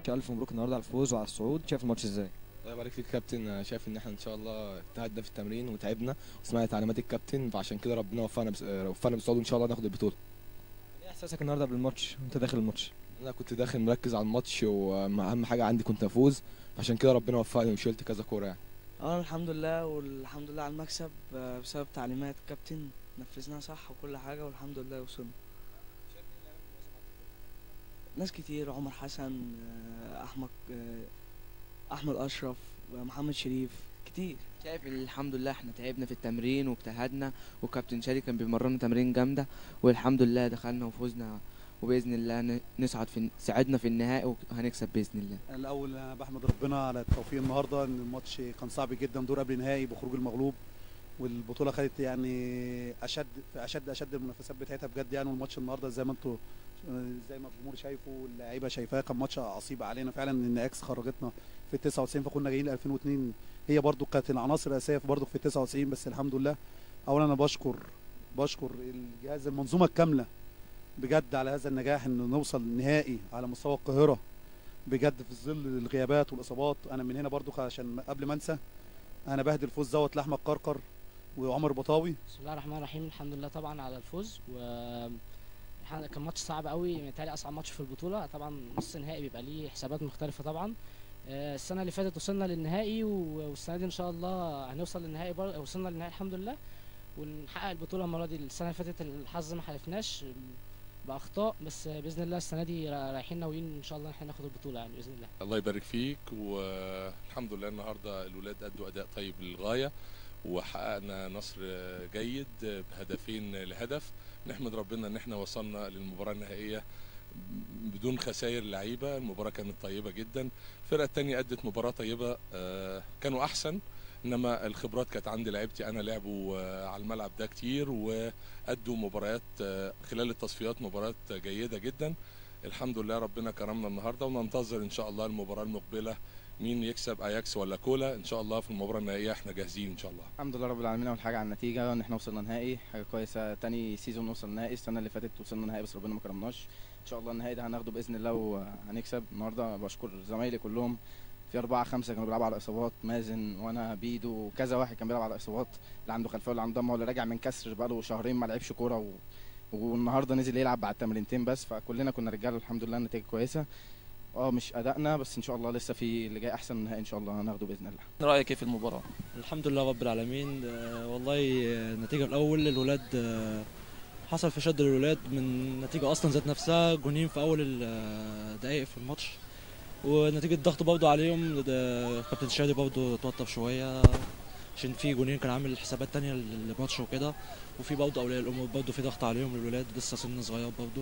الماتش الف مبروك النهارده على الفوز وعلى الصعود شايف الماتش ازاي الله يبارك فيك يا كابتن أنا شايف ان احنا ان شاء الله اجتهدنا في التمرين وتعبنا وسمعنا تعليمات الكابتن فعشان كده ربنا وفقنا بس... وفقنا بالصعود وان شاء الله ناخد البطوله ايه احساسك النهارده قبل الماتش وانت داخل الماتش انا كنت داخل مركز على الماتش واهم حاجه عندي كنت افوز عشان كده ربنا وفقني وشلت كذا كوره يعني اه الحمد لله والحمد لله على المكسب آه، بسبب تعليمات الكابتن نفذناها صح وكل حاجة والحمد لله وصلنا ناس كتير عمر حسن آه، احمد آه، احمد اشرف آه، محمد شريف كتير شايف الحمد لله احنا تعبنا في التمرين واجتهدنا وكابتن شادي كان بيمرنا تمرين جامده والحمد لله دخلنا وفوزنا وباذن الله ن- نصعد في ساعدنا في النهائي وهنكسب باذن الله الاول أنا بحمد ربنا على التوفيق النهارده ان الماتش كان صعب جدا دور قبل نهائي بخروج المغلوب والبطوله خدت يعني اشد في اشد اشد المنافسات بتاعتها بجد يعني والماتش النهارده زي ما انتوا زي ما الجمهور شايفه واللعيبه شايفاه كان ماتش عصيب علينا فعلا ان اكس خرجتنا في ال 99 فكنا جايين ل 2002 هي برضو كانت العناصر الاساسيه برضو في ال 99 بس الحمد لله اولا انا بشكر بشكر الجهاز المنظومه الكامله بجد على هذا النجاح ان نوصل نهائي على مستوى القاهره بجد في ظل الغيابات والاصابات انا من هنا برضو عشان قبل ما انسى انا بهدي الفوز دوت لاحمد كركر وعمر بطاوي بسم الله الرحمن الرحيم الحمد لله طبعا على الفوز و الحمد- كان ماتش صعب قوي متهيألي اصعب ماتش في البطوله طبعا نص نهائي بيبقى ليه حسابات مختلفه طبعا آه، السنه اللي فاتت وصلنا للنهائي و- والسنه دي ان شاء الله هنوصل للنهائي برضه وصلنا للنهائي الحمد لله ونحقق البطوله المره دي السنه اللي فاتت الحظ ما حالفناش باخطاء بس باذن الله السنه دي را- رايحين ناويين ان شاء الله ان احنا ناخد البطوله يعني باذن الله الله يبارك فيك والحمد لله النهارده الولاد ادوا اداء طيب للغايه وحققنا نصر جيد بهدفين لهدف نحمد ربنا ان احنا وصلنا للمباراه النهائيه بدون خسائر لعيبه المباراه كانت طيبه جدا الفرقه الثانيه ادت مباراه طيبه آه، كانوا احسن انما الخبرات كانت عند لعيبتي انا لعبوا آه، على الملعب ده كتير وادوا مباريات آه، خلال التصفيات مباريات جيده جدا الحمد لله ربنا كرمنا النهارده وننتظر ان شاء الله المباراه المقبله مين يكسب اياكس ولا كولا ان شاء الله في المباراه النهائيه احنا جاهزين ان شاء الله الحمد لله رب العالمين اول حاجه على النتيجه ان احنا وصلنا نهائي حاجه كويسه تاني سيزون نوصل نهائي السنه اللي فاتت وصلنا نهائي بس ربنا ما كرمناش ان شاء الله النهائي ده هناخده باذن الله وهنكسب النهارده بشكر زمايلي كلهم في أربعة خمسة كانوا بيلعبوا على إصابات مازن وأنا بيدو وكذا واحد كان بيلعب على إصابات اللي عنده خلفية واللي عنده دم واللي راجع من كسر بقاله شهرين ما لعبش كورة و... والنهارده نزل يلعب بعد تمرينتين بس فكلنا كنا رجاله الحمد لله النتيجة كويسة اه مش أدائنا بس إن شاء الله لسه في اللي جاي أحسن من النهائي إن شاء الله هناخده بإذن الله رايك ايه في المباراه الحمد لله رب العالمين آه، والله آه، النتيجة الأول الولاد آه، حصل في شد الولاد من النتيجة أصلا ذات نفسها جونين في أول الدقايق في الماتش ونتيجة ضغط برضه عليهم ده كابتن شادي برضه توتر شوية عشان في جونين كان عامل حسابات تانية للماتش وكده وفي برضه أولياء الأمور برضه في ضغط عليهم الولاد لسه سن صغير برضه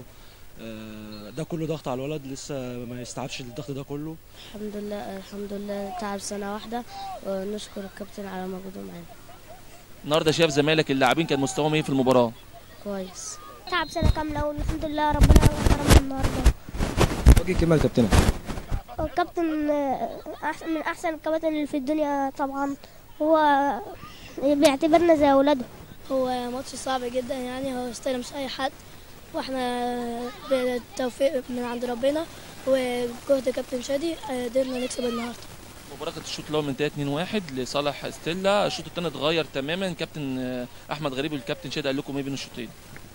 آه، ده كله ضغط على الولد لسه ما يستعدش الضغط ده كله الحمد لله الحمد لله تعب سنة واحدة ونشكر الكابتن على مجهوده معانا النهارده شايف زمايلك اللاعبين كان مستواهم ايه في المباراه كويس تعب سنة كاملة والحمد لله ربنا كرمنا النهاردة وجه كلمه لكابتنك الكابتن آه، أحسن من أحسن الكباتن اللي في الدنيا طبعا هو بيعتبرنا زي أولاده هو ماتش صعب جدا يعني هو يستلم مش اي حد واحنا بالتوفيق من عند ربنا وجهد كابتن شادي آه، قدرنا نكسب النهارده مباراة كانت الشوط الاول منتهى 2-1 لصالح ستيلا الشوط الثاني اتغير تماما كابتن آه، احمد غريب والكابتن شادي قال لكم ايه بين الشوطين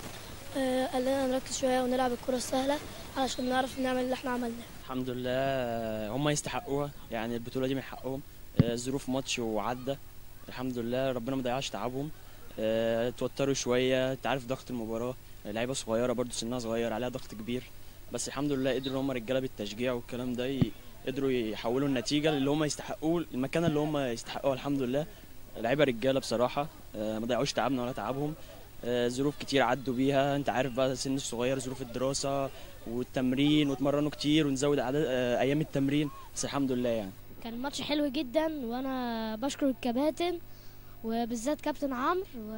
آه، قال لنا نركز شويه ونلعب الكره السهله علشان نعرف نعمل اللي احنا عملناه الحمد لله هم يستحقوها يعني البطولة دي من حقهم آه، ظروف ماتش وعدى الحمد لله ربنا ما ضيعش تعبهم آه، اتوتروا شوية انت عارف ضغط المباراة لعيبة صغيرة برضو سنها صغير عليها ضغط كبير بس الحمد لله قدروا هم رجالة بالتشجيع والكلام ده ي- قدروا يحولوا النتيجة اللي هم يستحقوه المكان اللي هم يستحقوه الحمد لله لعيبة رجالة بصراحة آه، ما ضيعوش تعبنا ولا تعبهم آه، ظروف كتير عدوا بيها انت عارف بقى سن الصغير ظروف الدراسة والتمرين واتمرنوا كتير ونزود عدد آه، ايام التمرين بس الحمد لله يعني كان ماتش حلو جدا وانا بشكر الكباتن وبالذات كابتن عمرو و...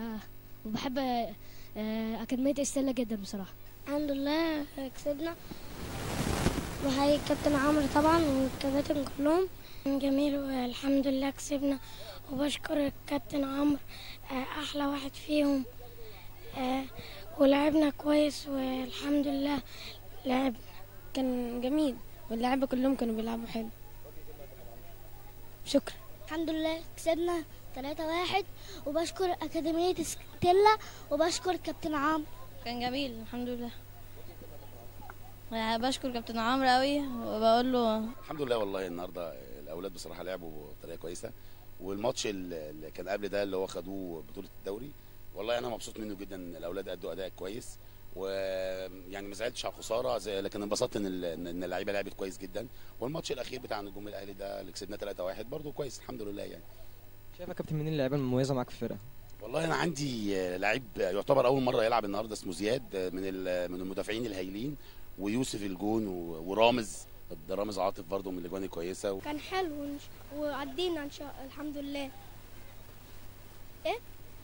وبحب آه، أكاديمية استيلا جدا بصراحة الحمد لله كسبنا وهي الكابتن عمرو طبعا والكباتن كلهم جميل والحمد لله كسبنا وبشكر الكابتن عمرو آه، احلى واحد فيهم آه، ولعبنا كويس والحمد لله لعبنا كان جميل واللعيبة كلهم كانوا بيلعبوا حلو شكرا الحمد لله كسبنا 3 واحد وبشكر أكاديمية ستيلا وبشكر كابتن عمرو كان جميل الحمد لله يعني بشكر كابتن عمرو قوي وبقول له الحمد لله والله النهارده الاولاد بصراحه لعبوا بطريقه كويسه والماتش اللي كان قبل ده اللي هو خدوه بطوله الدوري والله انا مبسوط منه جدا الاولاد ادوا اداء كويس ويعني ما زعلتش على الخساره زي لكن انبسطت ان ال- ان اللعيبه لعبت كويس جدا والماتش الاخير بتاع نجوم الاهلي ده اللي كسبناه 3-1 برده كويس الحمد لله يعني شايف يا كابتن مين اللعيبه المميزه معاك في الفرقه والله انا عندي لعيب يعتبر اول مره يلعب النهارده اسمه زياد من ال- من المدافعين الهايلين ويوسف الجون و- ورامز ده رامز عاطف برضه من الاجوان الكويسه و... كان حلو ونش- وعدينا ان شاء الله الحمد لله ايه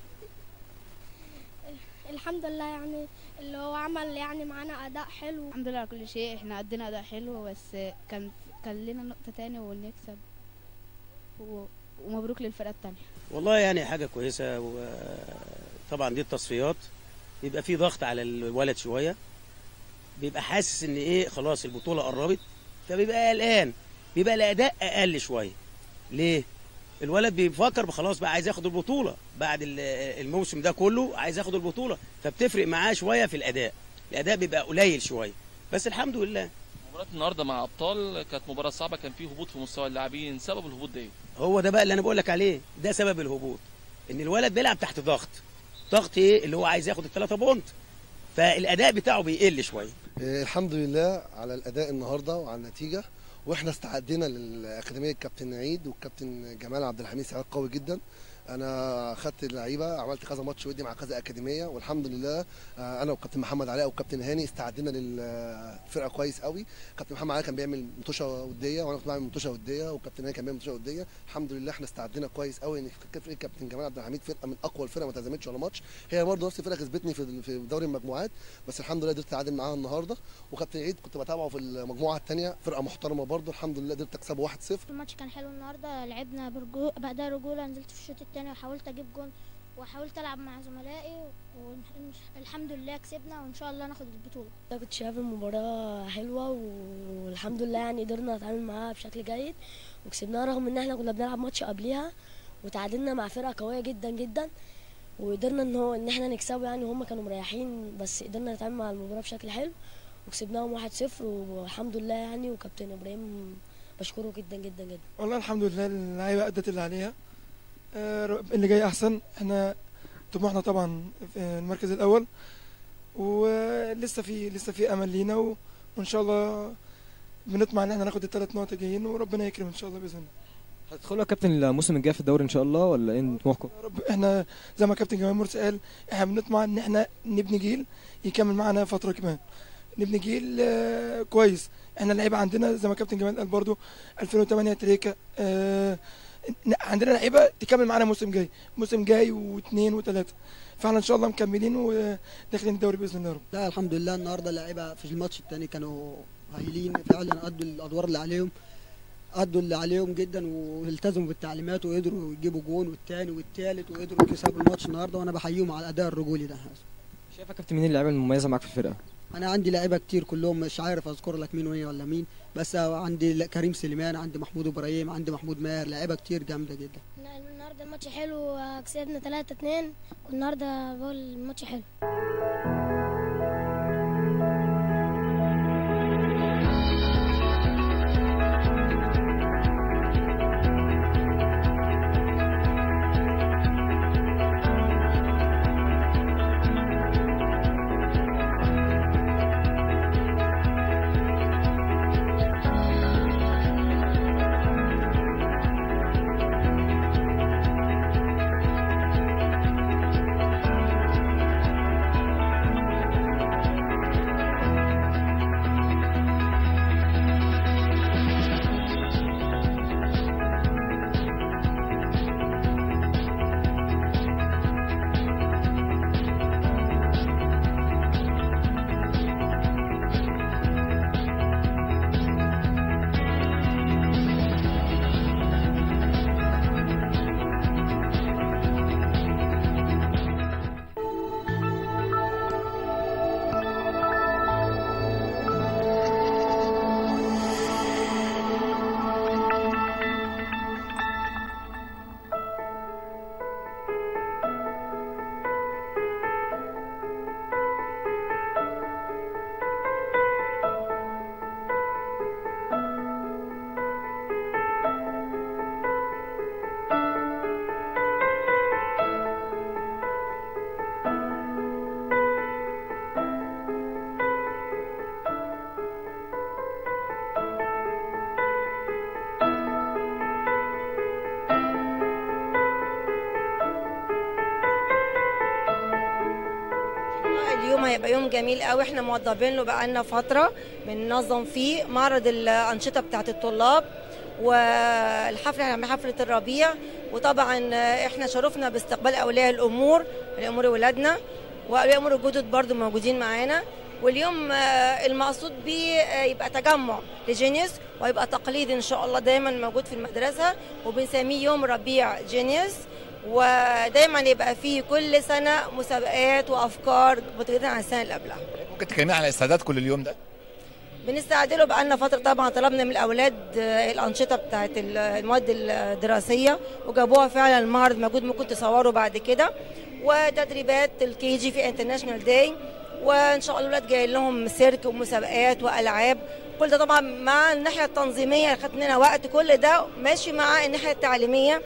الحمد لله يعني اللي هو عمل يعني معانا اداء حلو الحمد لله على كل شيء احنا قدنا اداء حلو بس كان كان لنا نقطة تاني ونكسب و- ومبروك للفرقة التانية والله يعني حاجة كويسة وطبعا دي التصفيات بيبقى في ضغط على الولد شوية بيبقى حاسس ان ايه خلاص البطولة قربت فبيبقى قلقان بيبقى الاداء اقل شوية ليه؟ الولد بيفكر خلاص بقى عايز ياخد البطولة بعد ال- الموسم ده كله عايز ياخد البطولة فبتفرق معاه شوية في الاداء الاداء بيبقى قليل شوية بس الحمد لله مباراة النهارده مع ابطال كانت مباراة صعبة كان فيه هبوط في مستوى اللاعبين سبب الهبوط ده ايه؟ هو ده بقى اللي انا بقول لك عليه ده سبب الهبوط ان الولد بيلعب تحت ضغط ضغط ايه اللي هو عايز ياخد الثلاثه بونت فالاداء بتاعه بيقل شويه آه، الحمد لله على الاداء النهارده وعلى النتيجه واحنا استعدينا للاكاديميه الكابتن عيد والكابتن جمال عبد الحميد استعداد قوي جدا انا خدت اللعيبه عملت كذا ماتش ودي مع كذا اكاديميه والحمد لله آه، انا والكابتن محمد علاء والكابتن هاني استعدنا للفرقه كويس قوي كابتن محمد علاء كان بيعمل مطوشه وديه وانا كنت بعمل مطوشه وديه والكابتن هاني كان بيعمل مطوشه وديه الحمد لله احنا استعدنا كويس قوي ان فرقه كابتن جمال عبد الحميد فرقه من اقوى الفرق ما تهزمتش ولا ماتش هي برضه نفس الفرقه كسبتني في في دوري المجموعات بس الحمد لله قدرت اتعادل معاها النهارده وكابتن عيد كنت بتابعه في المجموعه الثانيه فرقه محترمه برضه الحمد لله قدرت اكسبه 1-0 الماتش كان حلو النهارده لعبنا برجو بعدها رجوله نزلت في الشوط الثاني وحاولت اجيب جون وحاولت العب مع زملائي والحمد لله كسبنا وان شاء الله ناخد البطوله انا كنت شايف المباراة حلوة والحمد لله يعني قدرنا نتعامل معاها بشكل جيد وكسبناها رغم ان احنا كنا بنلعب ماتش قبليها وتعادلنا مع فرقة قوية جدا جدا وقدرنا ان هو ان احنا نكسبه يعني وهم كانوا مريحين بس قدرنا نتعامل مع المباراة بشكل حلو وكسبناهم 1-0 والحمد لله يعني وكابتن ابراهيم بشكره جدا جدا جدا والله الحمد لله اللعيبه ادت اللي عليها آه، رب- اللي جاي احسن احنا طموحنا طبعا في المركز الاول ولسه في لسه في امل لينا و- وان شاء الله بنطمع ان احنا ناخد الثلاث نقط الجايين وربنا يكرم ان شاء الله باذن الله هتدخلوا يا كابتن الموسم الجاي في الدوري ان شاء الله ولا ايه طموحكم رب احنا زي ما كابتن جمال مرسي قال احنا بنطمع ان احنا نبني جيل يكمل معانا فتره كمان نبني جيل آه، كويس احنا اللعيبه عندنا زي ما كابتن جمال قال برضو 2008 تريكا آه، ن- عندنا لعيبه تكمل معانا موسم جاي موسم جاي واثنين وثلاثه فاحنا ان شاء الله مكملين وداخلين الدوري باذن الله يا رب لا الحمد لله النهارده اللعيبه في الماتش الثاني كانوا هايلين فعلا ادوا الادوار اللي عليهم ادوا اللي عليهم جدا والتزموا بالتعليمات وقدروا يجيبوا جون والثاني والثالث وقدروا يكسبوا الماتش النهارده وانا بحييهم على الاداء الرجولي ده شايف يا كابتن مين اللعيبه المميزه معاك في الفرقه انا عندي لعيبه كتير كلهم مش عارف اذكر لك مين وين ولا مين بس عندي كريم سليمان عندي محمود ابراهيم عندي محمود ماهر لعيبه كتير جامده جدا النهارده الماتش حلو كسبنا 3 2 والنهارده بقول الماتش حلو اليوم هيبقى يوم جميل قوي احنا موضبين له بقالنا فتره بننظم فيه معرض الانشطه بتاعه الطلاب والحفله احنا حفله الربيع وطبعا احنا شرفنا باستقبال اولياء الامور اولياء امور ولادنا واولياء امور الجدد برضو موجودين معانا واليوم آه، المقصود بيه آه، يبقى تجمع لجينيوس ويبقى تقليد ان شاء الله دايما موجود في المدرسه وبنسميه يوم ربيع جينيوس ودايما يبقى فيه كل سنه مسابقات وافكار متجدده عن السنه اللي قبلها ممكن تكلمنا على استعدادكم لليوم ده بنستعد له بقالنا فتره طبعا طلبنا من الاولاد آه، الانشطه بتاعت ال- المواد الدراسيه وجابوها فعلا المعرض موجود ممكن تصوروا بعد كده وتدريبات الكي جي في انترناشونال داي وان شاء الله الولاد جاي لهم سيرك ومسابقات والعاب كل ده طبعا مع الناحيه التنظيميه خدت مننا وقت كل ده ماشي مع الناحيه التعليميه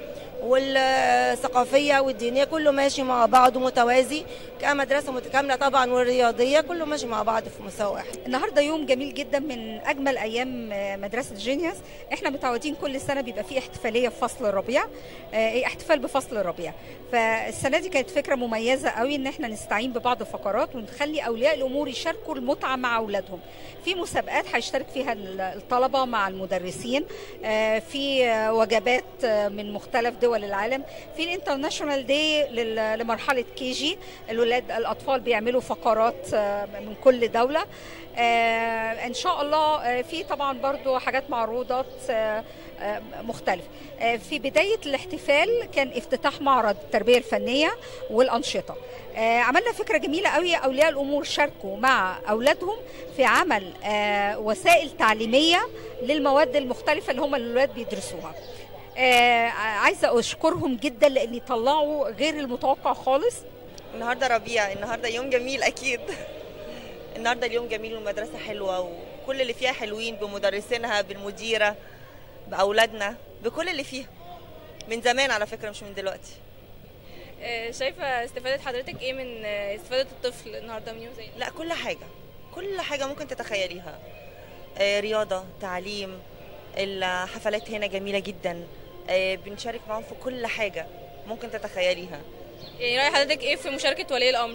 والثقافيه والدينيه كله ماشي مع بعضه متوازي كمدرسه متكامله طبعا والرياضيه كله ماشي مع بعض في مستوى واحد النهارده يوم جميل جدا من اجمل ايام آه، مدرسه جينيوس احنا متعودين كل سنه بيبقى فيه احتفاليه في فصل الربيع آه، إيه احتفال بفصل الربيع فالسنه دي كانت فكره مميزه قوي ان احنا نستعين ببعض الفقرات ونخلي اولياء الامور يشاركوا المتعه مع اولادهم في مسابقات هيشترك فيها ال- الطلبه مع المدرسين آه، في آه، وجبات آه، من مختلف دول العالم في الانترناشونال داي لل- لمرحله كي جي الولاد الاطفال بيعملوا فقرات آه، من كل دوله آه، ان شاء الله آه، في طبعا برضو حاجات معروضات آه، آه، مختلفه آه، في بدايه الاحتفال كان افتتاح معرض التربيه الفنيه والانشطه آه، عملنا فكره جميله قوي اولياء الامور شاركوا مع اولادهم في عمل آه، وسائل تعليميه للمواد المختلفه اللي هم الولاد بيدرسوها آه، عايزه اشكرهم جدا لان طلعوا غير المتوقع خالص النهارده ربيع النهارده يوم جميل اكيد النهارده اليوم جميل والمدرسه حلوه وكل اللي فيها حلوين بمدرسينها بالمديره باولادنا بكل اللي فيها من زمان على فكره مش من دلوقتي آه، شايفه استفاده حضرتك ايه من آه، استفاده الطفل النهارده من يوم زي ده لا كل حاجه كل حاجه ممكن تتخيليها آه، رياضه تعليم الحفلات هنا جميله جدا آه، بنشارك معاهم في كل حاجه ممكن تتخيليها يعني راي حضرتك ايه في مشاركه ولي الامر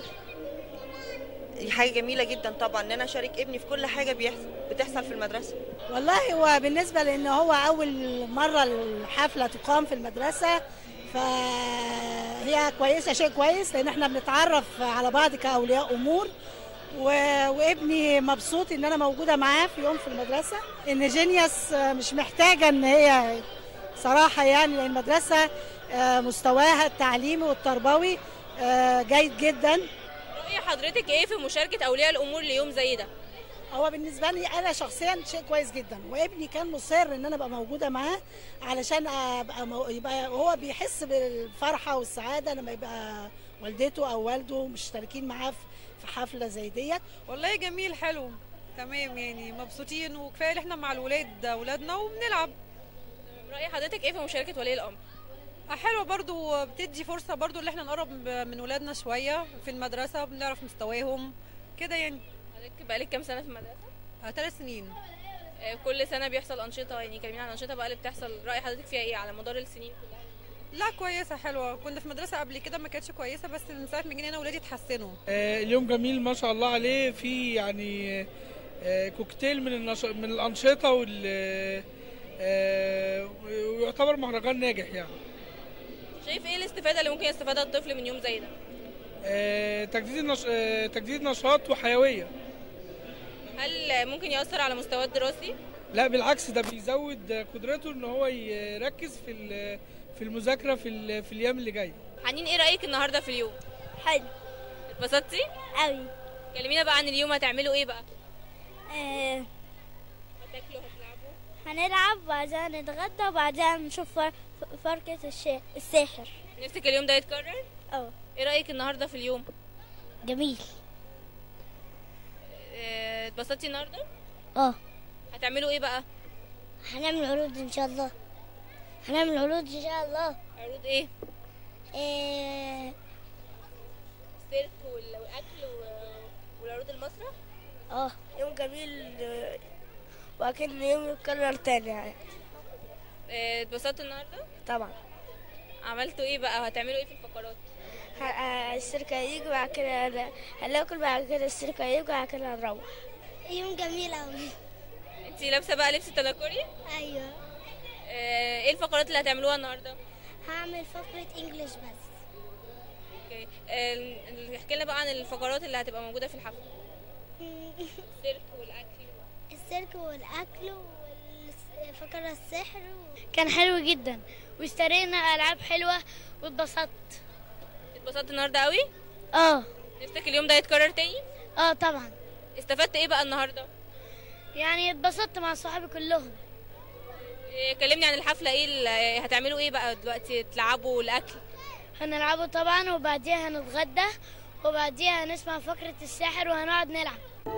دي حاجه جميله جدا طبعا ان انا اشارك ابني في كل حاجه بيحصل بتحصل في المدرسه والله هو بالنسبة لأن هو أول مرة الحفلة تقام في المدرسة فهي كويسة شيء كويس لأن احنا بنتعرف على بعض كأولياء أمور و... وابني مبسوط ان انا موجوده معاه في يوم في المدرسه ان جينيوس مش محتاجه ان هي صراحه يعني لان المدرسه آه، مستواها التعليمي والتربوي آه، جيد جدا راي حضرتك ايه في مشاركه اولياء الامور ليوم زي ده هو بالنسبه لي انا شخصيا شيء كويس جدا وابني كان مصر ان انا ابقى موجوده معاه علشان ابقى مو... يبقى هو بيحس بالفرحه والسعاده لما يبقى والدته او والده مشتركين معاه في في حفله زي ديت والله جميل حلو تمام يعني مبسوطين وكفايه ان احنا مع الولاد اولادنا وبنلعب راي حضرتك ايه في مشاركه ولي الامر حلوه برضو بتدي فرصه برضو ان احنا نقرب من ولادنا شويه في المدرسه بنعرف مستواهم كده يعني حضرتك بقالك كام سنه في المدرسه ثلاث سنين آه، كل سنه بيحصل انشطه يعني كلمينا عن الانشطه بقى اللي بتحصل راي حضرتك فيها ايه على مدار السنين كلها لا كويسه حلوه كنا في مدرسه قبل كده ما كانتش كويسه بس من ساعه ما جينا هنا ولادي اتحسنوا آه، اليوم جميل ما شاء الله عليه في يعني آه، كوكتيل من النش... من الأنشطة وال آه، ويعتبر مهرجان ناجح يعني شايف ايه الاستفاده اللي ممكن يستفادها الطفل من يوم زي ده آه، تجديد النش... آه، تجديد نشاط وحيوية هل ممكن ياثر على مستواه الدراسي لا بالعكس ده بيزود قدرته ان هو يركز في ال- في المذاكرة في ال... في الأيام اللي جاية حنين ايه رايك النهارده في اليوم حلو اتبسطتي قوي كلمينا بقى عن اليوم هتعملوا ايه بقى آه هتاكلوا هتلعبوا هنلعب وبعدين نتغدى وبعدين نشوف فر- فرقة الشا... الساحر نفسك اليوم ده يتكرر اه ايه رايك النهارده في اليوم جميل آه، اتبسطتي النهارده اه هتعملوا ايه بقى هنعمل عروض ان شاء الله هنعمل عروض ان شاء الله عروض ايه إيه... السيرك وال- والاكل و- والعروض المسرح اه يوم جميل واكن يوم يتكرر تاني يعني آه، اتبسطتوا النهارده طبعا عملتوا ايه بقى هتعملوا ايه في الفقرات ه- السيرك هيجي وبعد كده هن- هناكل بعد كده السيرك هيجي وبعد كده هنروح يوم جميل أوي انت لابسه بقى لبس التنكري أيوه آه، ايه الفقرات اللي هتعملوها النهارده هعمل فقرة إنجليش بس اوكي آه، احكي لنا بقى عن الفقرات اللي هتبقى موجوده في الحفله السيرك والاكل السيرك والأكل والفقرة السحر كان حلو جدا واشترينا ألعاب حلوة واتبسطت اتبسطت النهارده قوي اه نفسك اليوم ده يتكرر تاني اه طبعا استفدت ايه بقى النهارده يعني اتبسطت مع صحابي كلهم إيه، كلمني عن الحفله ايه اللي هتعملوا ايه بقى دلوقتي تلعبوا الاكل هنلعبه طبعا وبعديها هنتغدى وبعديها هنسمع فقرة الساحر وهنقعد نلعب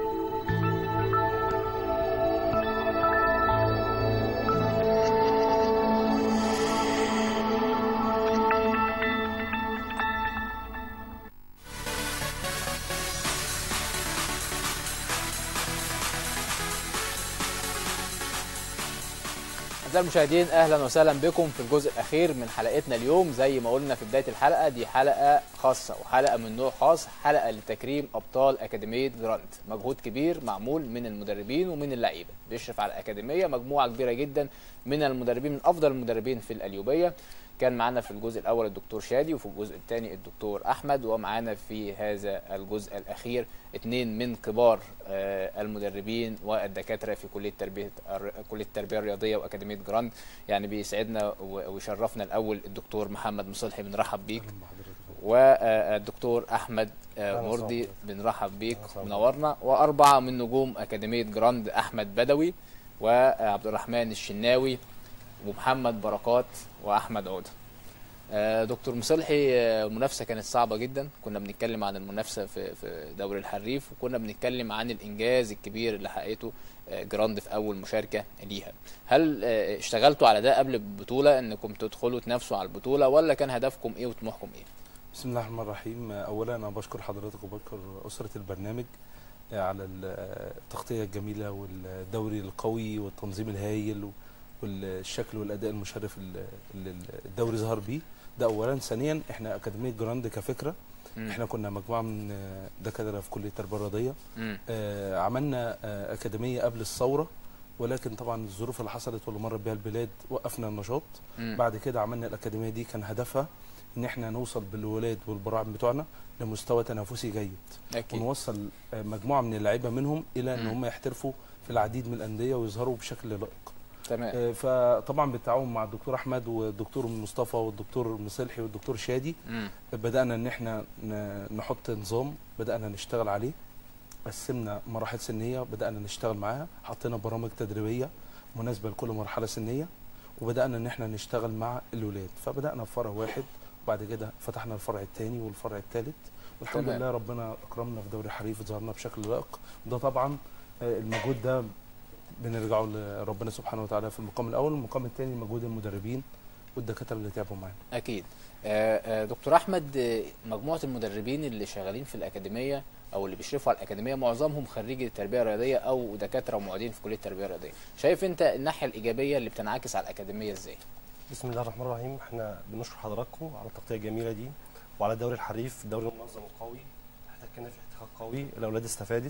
أعزائي المشاهدين أهلا وسهلا بكم في الجزء الأخير من حلقتنا اليوم زي ما قلنا في بداية الحلقة دي حلقة خاصة وحلقة من نوع خاص حلقة لتكريم أبطال أكاديمية جراند مجهود كبير معمول من المدربين ومن اللعيبة بيشرف على الأكاديمية مجموعة كبيرة جدا من المدربين من أفضل المدربين في القليوبية كان معانا في الجزء الأول الدكتور شادي وفي الجزء الثاني الدكتور أحمد ومعانا في هذا الجزء الأخير اثنين من كبار آه، المدربين والدكاترة في كلية تربية الر- كلية التربية الرياضية وأكاديمية جراند يعني بيسعدنا و- ويشرفنا الأول الدكتور محمد مصلحي بنرحب بيك والدكتور أحمد آه، أهلا مرضي وسهلا. بنرحب بيك منورنا وأربعة من نجوم أكاديمية جراند أحمد بدوي وعبد الرحمن الشناوي ومحمد بركات واحمد عوده آه، دكتور مصلحي آه، المنافسه كانت صعبه جدا كنا بنتكلم عن المنافسه في في دوري الحريف وكنا بنتكلم عن الانجاز الكبير اللي حققته آه، جراند في اول مشاركه ليها هل آه، اشتغلتوا على ده قبل البطوله انكم تدخلوا تنافسوا على البطوله ولا كان هدفكم ايه وطموحكم ايه بسم الله الرحمن الرحيم اولا انا بشكر حضرتك وبشكر اسره البرنامج على التغطيه الجميله والدوري القوي والتنظيم الهايل والشكل والاداء المشرف اللي الدوري ظهر بيه ده اولا ثانيا احنا اكاديميه جراند كفكره مم. احنا كنا مجموعه من دكاتره في كليه التربيه الرياضيه مم. آه، عملنا آه، اكاديميه قبل الثوره ولكن طبعا الظروف اللي حصلت واللي مرت بها البلاد وقفنا النشاط مم. بعد كده عملنا الاكاديميه دي كان هدفها ان احنا نوصل بالولاد والبراعم بتوعنا لمستوى تنافسي جيد أكيد. ونوصل آه، مجموعه من اللعيبه منهم الى ان مم. هم يحترفوا في العديد من الانديه ويظهروا بشكل لائق تمام آه، فطبعا بالتعاون مع الدكتور احمد والدكتور مصطفى والدكتور مصلحي والدكتور شادي مم. بدانا ان احنا ن- نحط نظام بدانا نشتغل عليه قسمنا مراحل سنيه بدانا نشتغل معاها حطينا برامج تدريبيه مناسبه لكل مرحله سنيه وبدانا ان احنا نشتغل مع الولاد فبدانا بفرع واحد وبعد كده فتحنا الفرع الثاني والفرع الثالث والحمد تمام. لله ربنا اكرمنا في دوري الحريف ظهرنا بشكل لائق وده طبعا آه، المجهود ده بنرجعه لربنا سبحانه وتعالى في المقام الاول والمقام الثاني مجهود المدربين والدكاتره اللي تعبوا معانا اكيد آه، آه، دكتور احمد آه، مجموعه المدربين اللي شغالين في الاكاديميه او اللي بيشرفوا على الاكاديميه معظمهم خريجي التربيه الرياضيه او دكاتره ومعيدين في كليه التربيه الرياضيه شايف انت الناحيه الايجابيه اللي بتنعكس على الاكاديميه ازاي بسم الله الرحمن الرحيم احنا بنشكر حضراتكم على التغطيه الجميله دي وعلى الدوري الحريف الدوري المنظم القوي احتكينا في احتكاك قوي الاولاد استفادت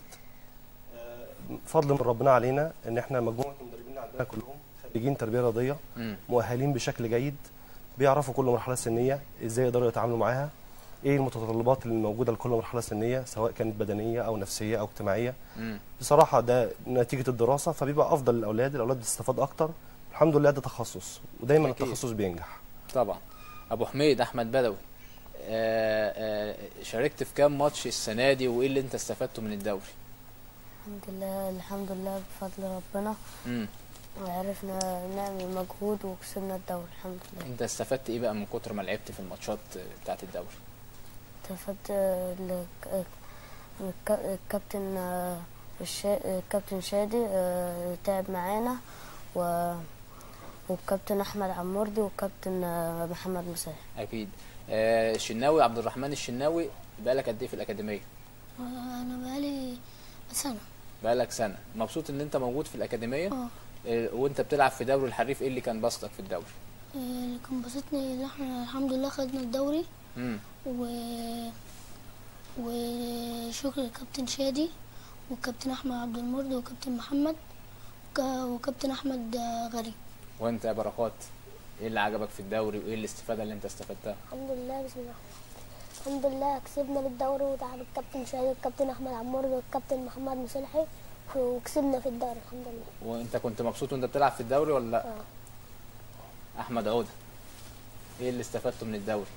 آه، فضل من ربنا علينا ان احنا مجموعه المدربين اللي عندنا كلهم خريجين تربيه رياضيه مم. مؤهلين بشكل جيد بيعرفوا كل مرحله سنيه ازاي يقدروا يتعاملوا معاها ايه المتطلبات اللي موجوده لكل مرحله سنيه سواء كانت بدنيه او نفسيه او اجتماعيه مم. بصراحه ده نتيجه الدراسه فبيبقى افضل للاولاد الاولاد بتستفاد اكتر الحمد لله ده تخصص ودايما أكيد. التخصص بينجح طبعا ابو حميد احمد بدوي آه، آه، شاركت في كام ماتش السنه دي وايه اللي انت استفدته من الدوري الحمد لله الحمد لله بفضل ربنا مم. وعرفنا نعمل مجهود وكسبنا الدوري الحمد لله انت استفدت ايه بقى من كتر ما لعبت في الماتشات بتاعه الدوري استفدت الك- الك- الكابتن آه، الشا- الكابتن شادي آه، تعب معانا و والكابتن احمد عموردي والكابتن آه، محمد مساح اكيد آه، الشناوي عبد الرحمن الشناوي بقالك قد ايه في الاكاديميه انا بقالي سنه بقالك سنه مبسوط ان انت موجود في الاكاديميه اه آه، وانت بتلعب في دوري الحريف ايه اللي كان بسطك في الدوري اللي كان بسطني ان احنا الحمد لله خدنا الدوري مم. و وشكر للكابتن شادي والكابتن احمد عبد المرد وكابتن محمد وك- وكابتن احمد آه، غريب وانت يا بركات ايه اللي عجبك في الدوري وايه الاستفاده اللي انت استفدتها الحمد لله بسم الله الحمد لله كسبنا بالدوري وتعب الكابتن شادي والكابتن احمد عمار والكابتن محمد مصلحي وكسبنا في الدوري الحمد لله وانت كنت مبسوط وانت بتلعب في الدوري ولا لا اه احمد عوده ايه اللي استفدته من الدوري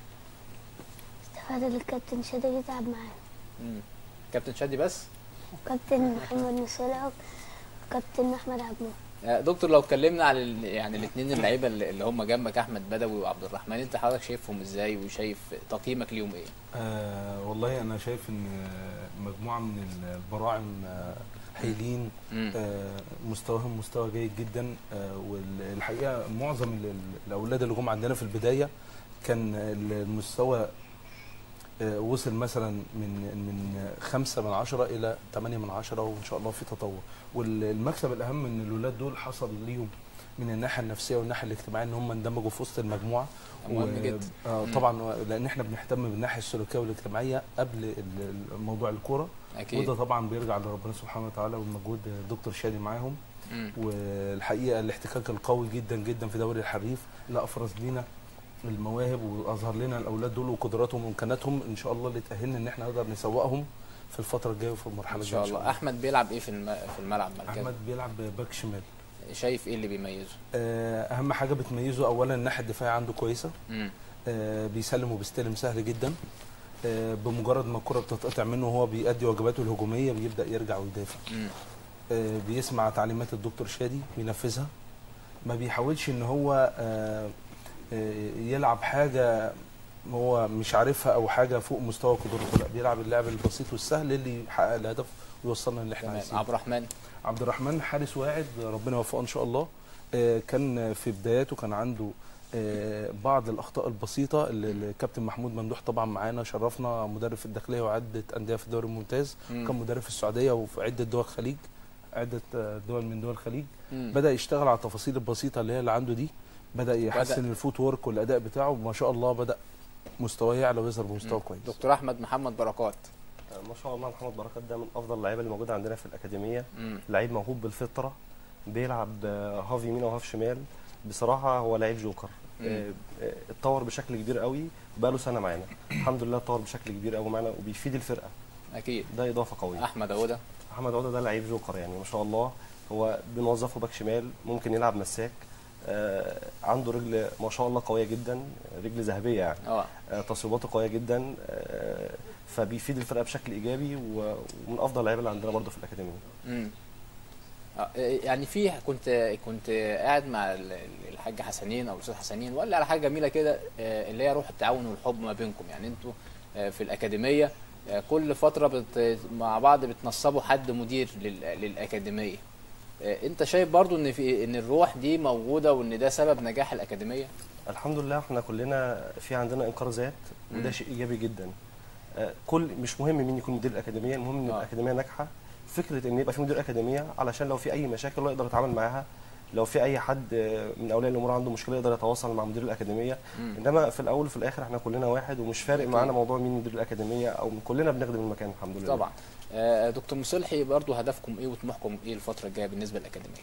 استفاد الكابتن شادي يتعب معانا مم. كابتن شادي بس وكابتن محمد مصلحي وكابتن احمد عمار آه، دكتور لو اتكلمنا على ال- يعني الاثنين اللعيبه اللي اللي هم جنبك احمد بدوي وعبد الرحمن انت حضرتك شايفهم ازاي وشايف تقييمك ليهم ايه آه والله انا شايف ان مجموعه من البراعم آه هايلين آه مستواهم مستوى جيد جدا آه والحقيقه معظم ال- ال- الاولاد اللي جم عندنا في البدايه كان المستوى آه وصل مثلا من من خمسة من عشرة إلى ثمانية من عشرة وإن شاء الله في تطور والمكسب الأهم إن الولاد دول حصل ليهم من الناحية النفسية والناحية الاجتماعية إن هم اندمجوا في وسط المجموعة مهم و- جدا. آه مم. طبعا لان احنا بنهتم بالناحيه السلوكيه والاجتماعيه قبل ال- ال- موضوع الكوره أكيد. وده طبعا بيرجع لربنا سبحانه وتعالى والمجهود الدكتور شادي معاهم مم. والحقيقه الاحتكاك القوي جدا جدا في دوري الحريف اللي افرز لينا المواهب واظهر لنا الاولاد دول وقدراتهم وامكاناتهم ان شاء الله اللي تاهلنا ان احنا نقدر نسوقهم في الفتره الجايه وفي المرحله ان الجايه شاء الله احمد بيلعب ايه في الم... في الملعب مركزه احمد بيلعب باك شمال شايف ايه اللي بيميزه آه، اهم حاجه بتميزه اولا الناحيه الدفاعيه عنده كويسه مم. آه، بيسلم وبيستلم سهل جدا آه، بمجرد ما الكره بتتقطع منه وهو بيأدي واجباته الهجوميه بيبدا يرجع ويدافع مم. آه، بيسمع تعليمات الدكتور شادي بينفذها ما بيحاولش ان هو آه، آه، يلعب حاجه هو مش عارفها او حاجه فوق مستوى قدرته لا بيلعب اللعب البسيط والسهل اللي يحقق الهدف ويوصلنا اللي احنا تمام عايزينه عبد الرحمن عبد الرحمن حارس واعد ربنا يوفقه ان شاء الله آه، كان في بداياته كان عنده آه، بعض الاخطاء البسيطه اللي اللي الكابتن محمود ممدوح طبعا معانا شرفنا مدرب في الداخليه وعده انديه في الدوري الممتاز مم. كان مدرب في السعوديه وفي عده دول الخليج عده آه، دول من دول الخليج مم. بدا يشتغل على التفاصيل البسيطه اللي هي اللي عنده دي بدا يحسن الفوت وورك والاداء بتاعه ما شاء الله بدا مستواه يعلى ويظهر بمستوى كويس دكتور احمد محمد بركات ما شاء الله محمد بركات ده من افضل اللعيبه اللي موجوده عندنا في الاكاديميه مم. لعيب موهوب بالفطره بيلعب آه، هاف يمين وهاف شمال بصراحه هو لعيب جوكر مم. آه، آه، اتطور بشكل كبير قوي بقاله سنه معانا الحمد لله اتطور بشكل كبير قوي معانا وبيفيد الفرقه اكيد ده اضافه قويه احمد عوده احمد عوده ده لعيب جوكر يعني ما شاء الله هو بنوظفه باك شمال ممكن يلعب مساك آه عنده رجل ما شاء الله قويه جدا رجل ذهبيه يعني اه آه تصويباته قويه جدا آه فبيفيد الفرقه بشكل ايجابي و- ومن افضل اللعيبه اللي عندنا برضه في الاكاديميه مم. آه، يعني في كنت كنت قاعد مع ال- ال- الحاج حسنين او الاستاذ حسنين وقال لي على حاجه جميله كده آه، اللي هي روح التعاون والحب ما بينكم يعني انتوا آه، في الاكاديميه آه، كل فتره بت مع بعض بتنصبوا حد مدير لل- للاكاديميه آه، انت شايف برضو ان في ان الروح دي موجوده وان ده سبب نجاح الاكاديميه الحمد لله احنا كلنا في عندنا انكار ذات وده مم. شيء ايجابي جدا آه، كل مش مهم مين يكون مدير الاكاديميه المهم ان آه. الاكاديميه ناجحه فكره ان يبقى في مدير اكاديميه علشان لو في اي مشاكل هو يقدر يتعامل معاها لو في اي حد آه، من اولياء الامور عنده مشكله يقدر يتواصل مع مدير الاكاديميه مم. انما في الاول وفي الاخر احنا كلنا واحد ومش فارق أكيد. معانا موضوع مين مدير الاكاديميه او كلنا بنخدم المكان الحمد لله طبعا آه، دكتور مصلحي برضو هدفكم ايه وطموحكم ايه الفتره الجايه بالنسبه للاكاديميه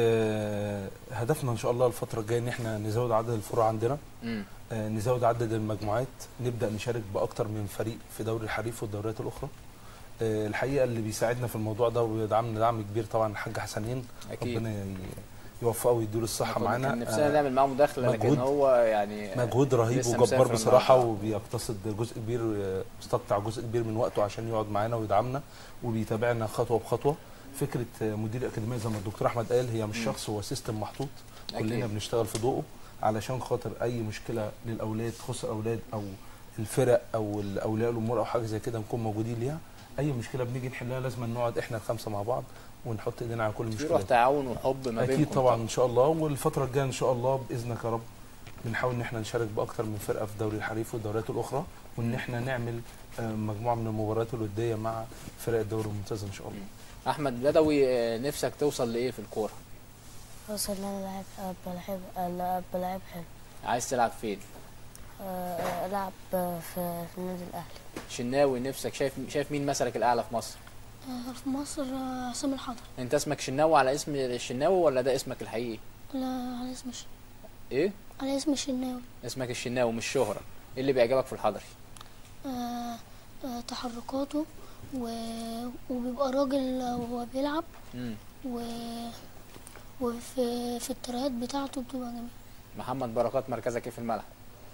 آه، هدفنا ان شاء الله الفتره الجايه ان احنا نزود عدد الفروع عندنا مم. آه، نزود عدد المجموعات نبدا نشارك باكتر من فريق في دوري الحريف والدوريات الاخرى آه، الحقيقه اللي بيساعدنا في الموضوع ده ويدعمنا دعم كبير طبعا الحاج حسنين أكيد. ربنا ي- يوفقه ويديله الصحه كنا- معانا كان نفسنا آه، نعمل معاه مداخله لكن مجهود- هو يعني مجهود رهيب لسه وجبار مسافر بصراحه النهاردة. وبيقتصد جزء كبير آه، مستقطع جزء كبير من وقته عشان يقعد معانا ويدعمنا وبيتابعنا خطوه بخطوه فكره آه، مدير الاكاديميه زي ما الدكتور احمد قال هي مش مم. شخص هو سيستم محطوط أكيد. كلنا بنشتغل في ضوءه علشان خاطر اي مشكله للاولاد تخص الاولاد او الفرق او اولياء الامور او حاجه زي كده نكون موجودين ليها اي مشكله بنيجي نحلها لازم نقعد احنا الخمسه مع بعض ونحط ايدينا على كل في مشكله روح تعاون وحب ما اكيد بينكم طبعا ان شاء الله والفتره الجايه ان شاء الله باذنك يا رب بنحاول ان احنا نشارك باكتر من فرقه في دوري الحريف والدوريات الاخرى وان احنا نعمل آه، مجموعه من المباريات الوديه مع فرق الدوري الممتاز ان شاء الله احمد بدوي آه، نفسك توصل لايه في الكوره اوصل ان انا لعيب ابقى لعيب أنا ابقى لعيب حلو عايز تلعب فين آه، العب في في النادي الاهلي شناوي نفسك شايف شايف مين مثلك الاعلى في مصر آه، في مصر آه، عصام الحضري انت اسمك شناوي على اسم الشناوي ولا ده اسمك الحقيقي لا على اسم الش... ايه على اسم الشناوي اسمك الشناوي مش شهرة ايه اللي بيعجبك في الحضري آه، آه، تحركاته و... وبيبقى راجل وهو بيلعب مم. و... وفي في الترايات بتاعته بتبقى جميلة محمد بركات مركزك ايه في الملعب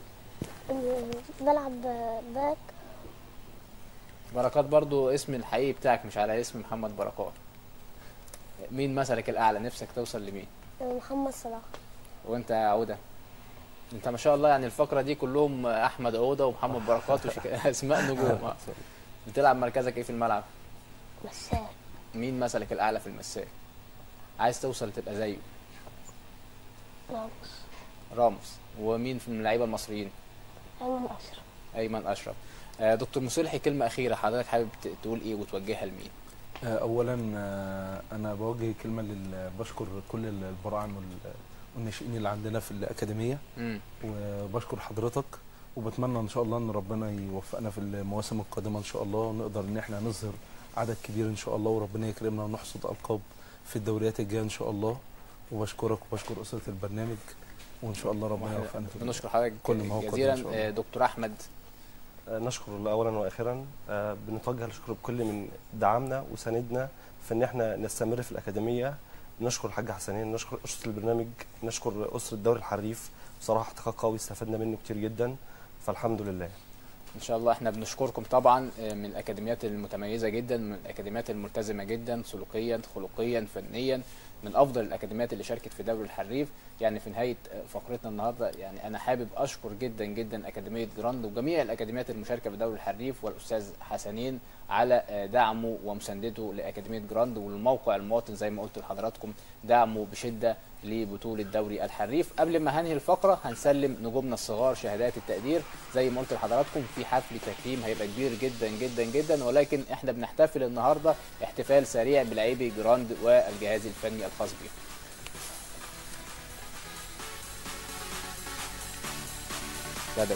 بلعب باك بركات برضو اسم الحقيقي بتاعك مش على اسم محمد بركات مين مثلك الاعلى نفسك توصل لمين محمد صلاح وانت يا عوده انت ما شاء الله يعني الفقره دي كلهم احمد عوده ومحمد بركات وشك... اسماء نجوم بتلعب مركزك ايه في الملعب مساك مين مثلك الاعلى في المساك عايز توصل تبقى زيه راموس راموس ومين في اللعيبه المصريين أيمن أشرف ايمن اشرف آه، دكتور مصلحي كلمه اخيره حضرتك حابب ت- تقول ايه وتوجهها لمين آه، اولا آه، انا بوجه كلمه لل... بشكر كل البراعم وال- والناشئين اللي عندنا في الاكاديميه مم. وبشكر حضرتك وبتمنى ان شاء الله ان ربنا يوفقنا في المواسم القادمه ان شاء الله ونقدر ان احنا نظهر عدد كبير ان شاء الله وربنا يكرمنا ونحصد القاب في الدوريات الجايه ان شاء الله وبشكرك وبشكر اسره البرنامج وان شاء الله ربنا يوفقنا في بنشكر حضرتك كل ما هو قادم جزيلا إن شاء الله. آه، دكتور احمد آه، نشكر الله اولا واخيرا آه، بنتوجه الشكر بكل من دعمنا وساندنا في ان احنا نستمر في الاكاديميه نشكر الحاج حسنين نشكر اسره البرنامج نشكر اسره دوري الحريف بصراحه احتكاك قوي استفدنا منه كتير جدا فالحمد لله ان شاء الله احنا بنشكركم طبعا آه، من الاكاديميات المتميزه جدا من الاكاديميات الملتزمه جدا سلوكيا خلقيا فنيا من افضل الاكاديميات اللي شاركت في دوري الحريف يعني في نهايه آه، فقرتنا النهارده يعني انا حابب اشكر جدا جدا اكاديميه جراند وجميع الاكاديميات المشاركه في دوري الحريف والاستاذ حسنين على آه، دعمه ومساندته لاكاديميه جراند والموقع المواطن زي ما قلت لحضراتكم دعمه بشده لبطوله دوري الحريف قبل ما هنهي الفقره هنسلم نجومنا الصغار شهادات التقدير زي ما قلت لحضراتكم في حفل تكريم هيبقى كبير جدا جدا جدا ولكن احنا بنحتفل النهارده احتفال سريع بلاعبي جراند والجهاز الفني الخاص بيهم بدأ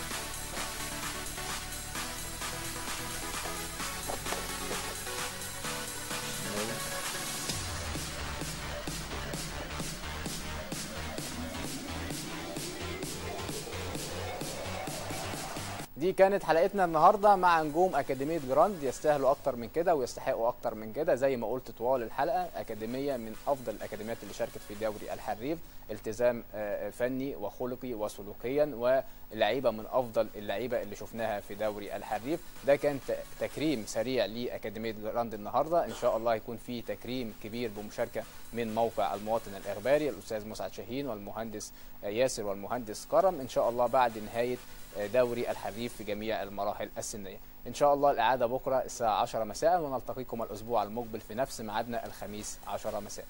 دي كانت حلقتنا النهارده مع نجوم اكاديميه جراند يستاهلوا اكتر من كده ويستحقوا اكتر من كده زي ما قلت طوال الحلقه اكاديميه من افضل الاكاديميات اللي شاركت في دوري الحريف التزام آه، فني وخلقي وسلوكيا ولعيبه من افضل اللعيبه اللي شفناها في دوري الحريف ده كان ت- تكريم سريع لاكاديميه جراند النهارده ان شاء الله هيكون في تكريم كبير بمشاركه من موقع المواطن الاخباري الاستاذ مسعد شاهين والمهندس آه، ياسر والمهندس كرم ان شاء الله بعد نهايه دوري الحريف في جميع المراحل السنيه. ان شاء الله الاعاده بكره الساعه 10 مساء ونلتقيكم الاسبوع المقبل في نفس ميعادنا الخميس 10 مساء.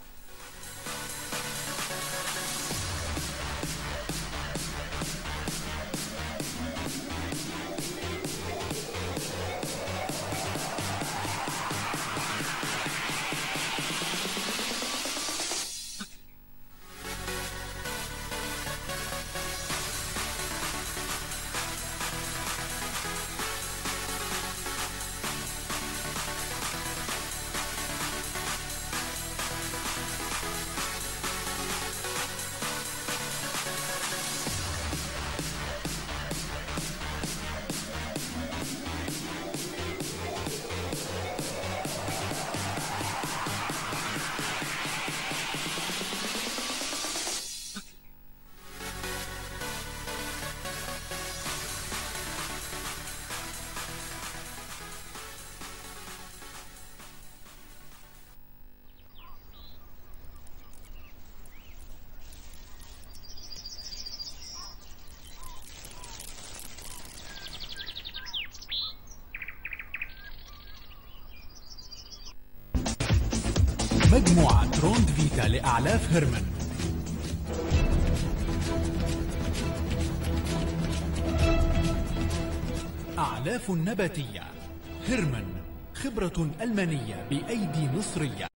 مجموعة روند فيتا لأعلاف هرمن أعلاف نباتية هرمن خبرة ألمانية بأيدي مصرية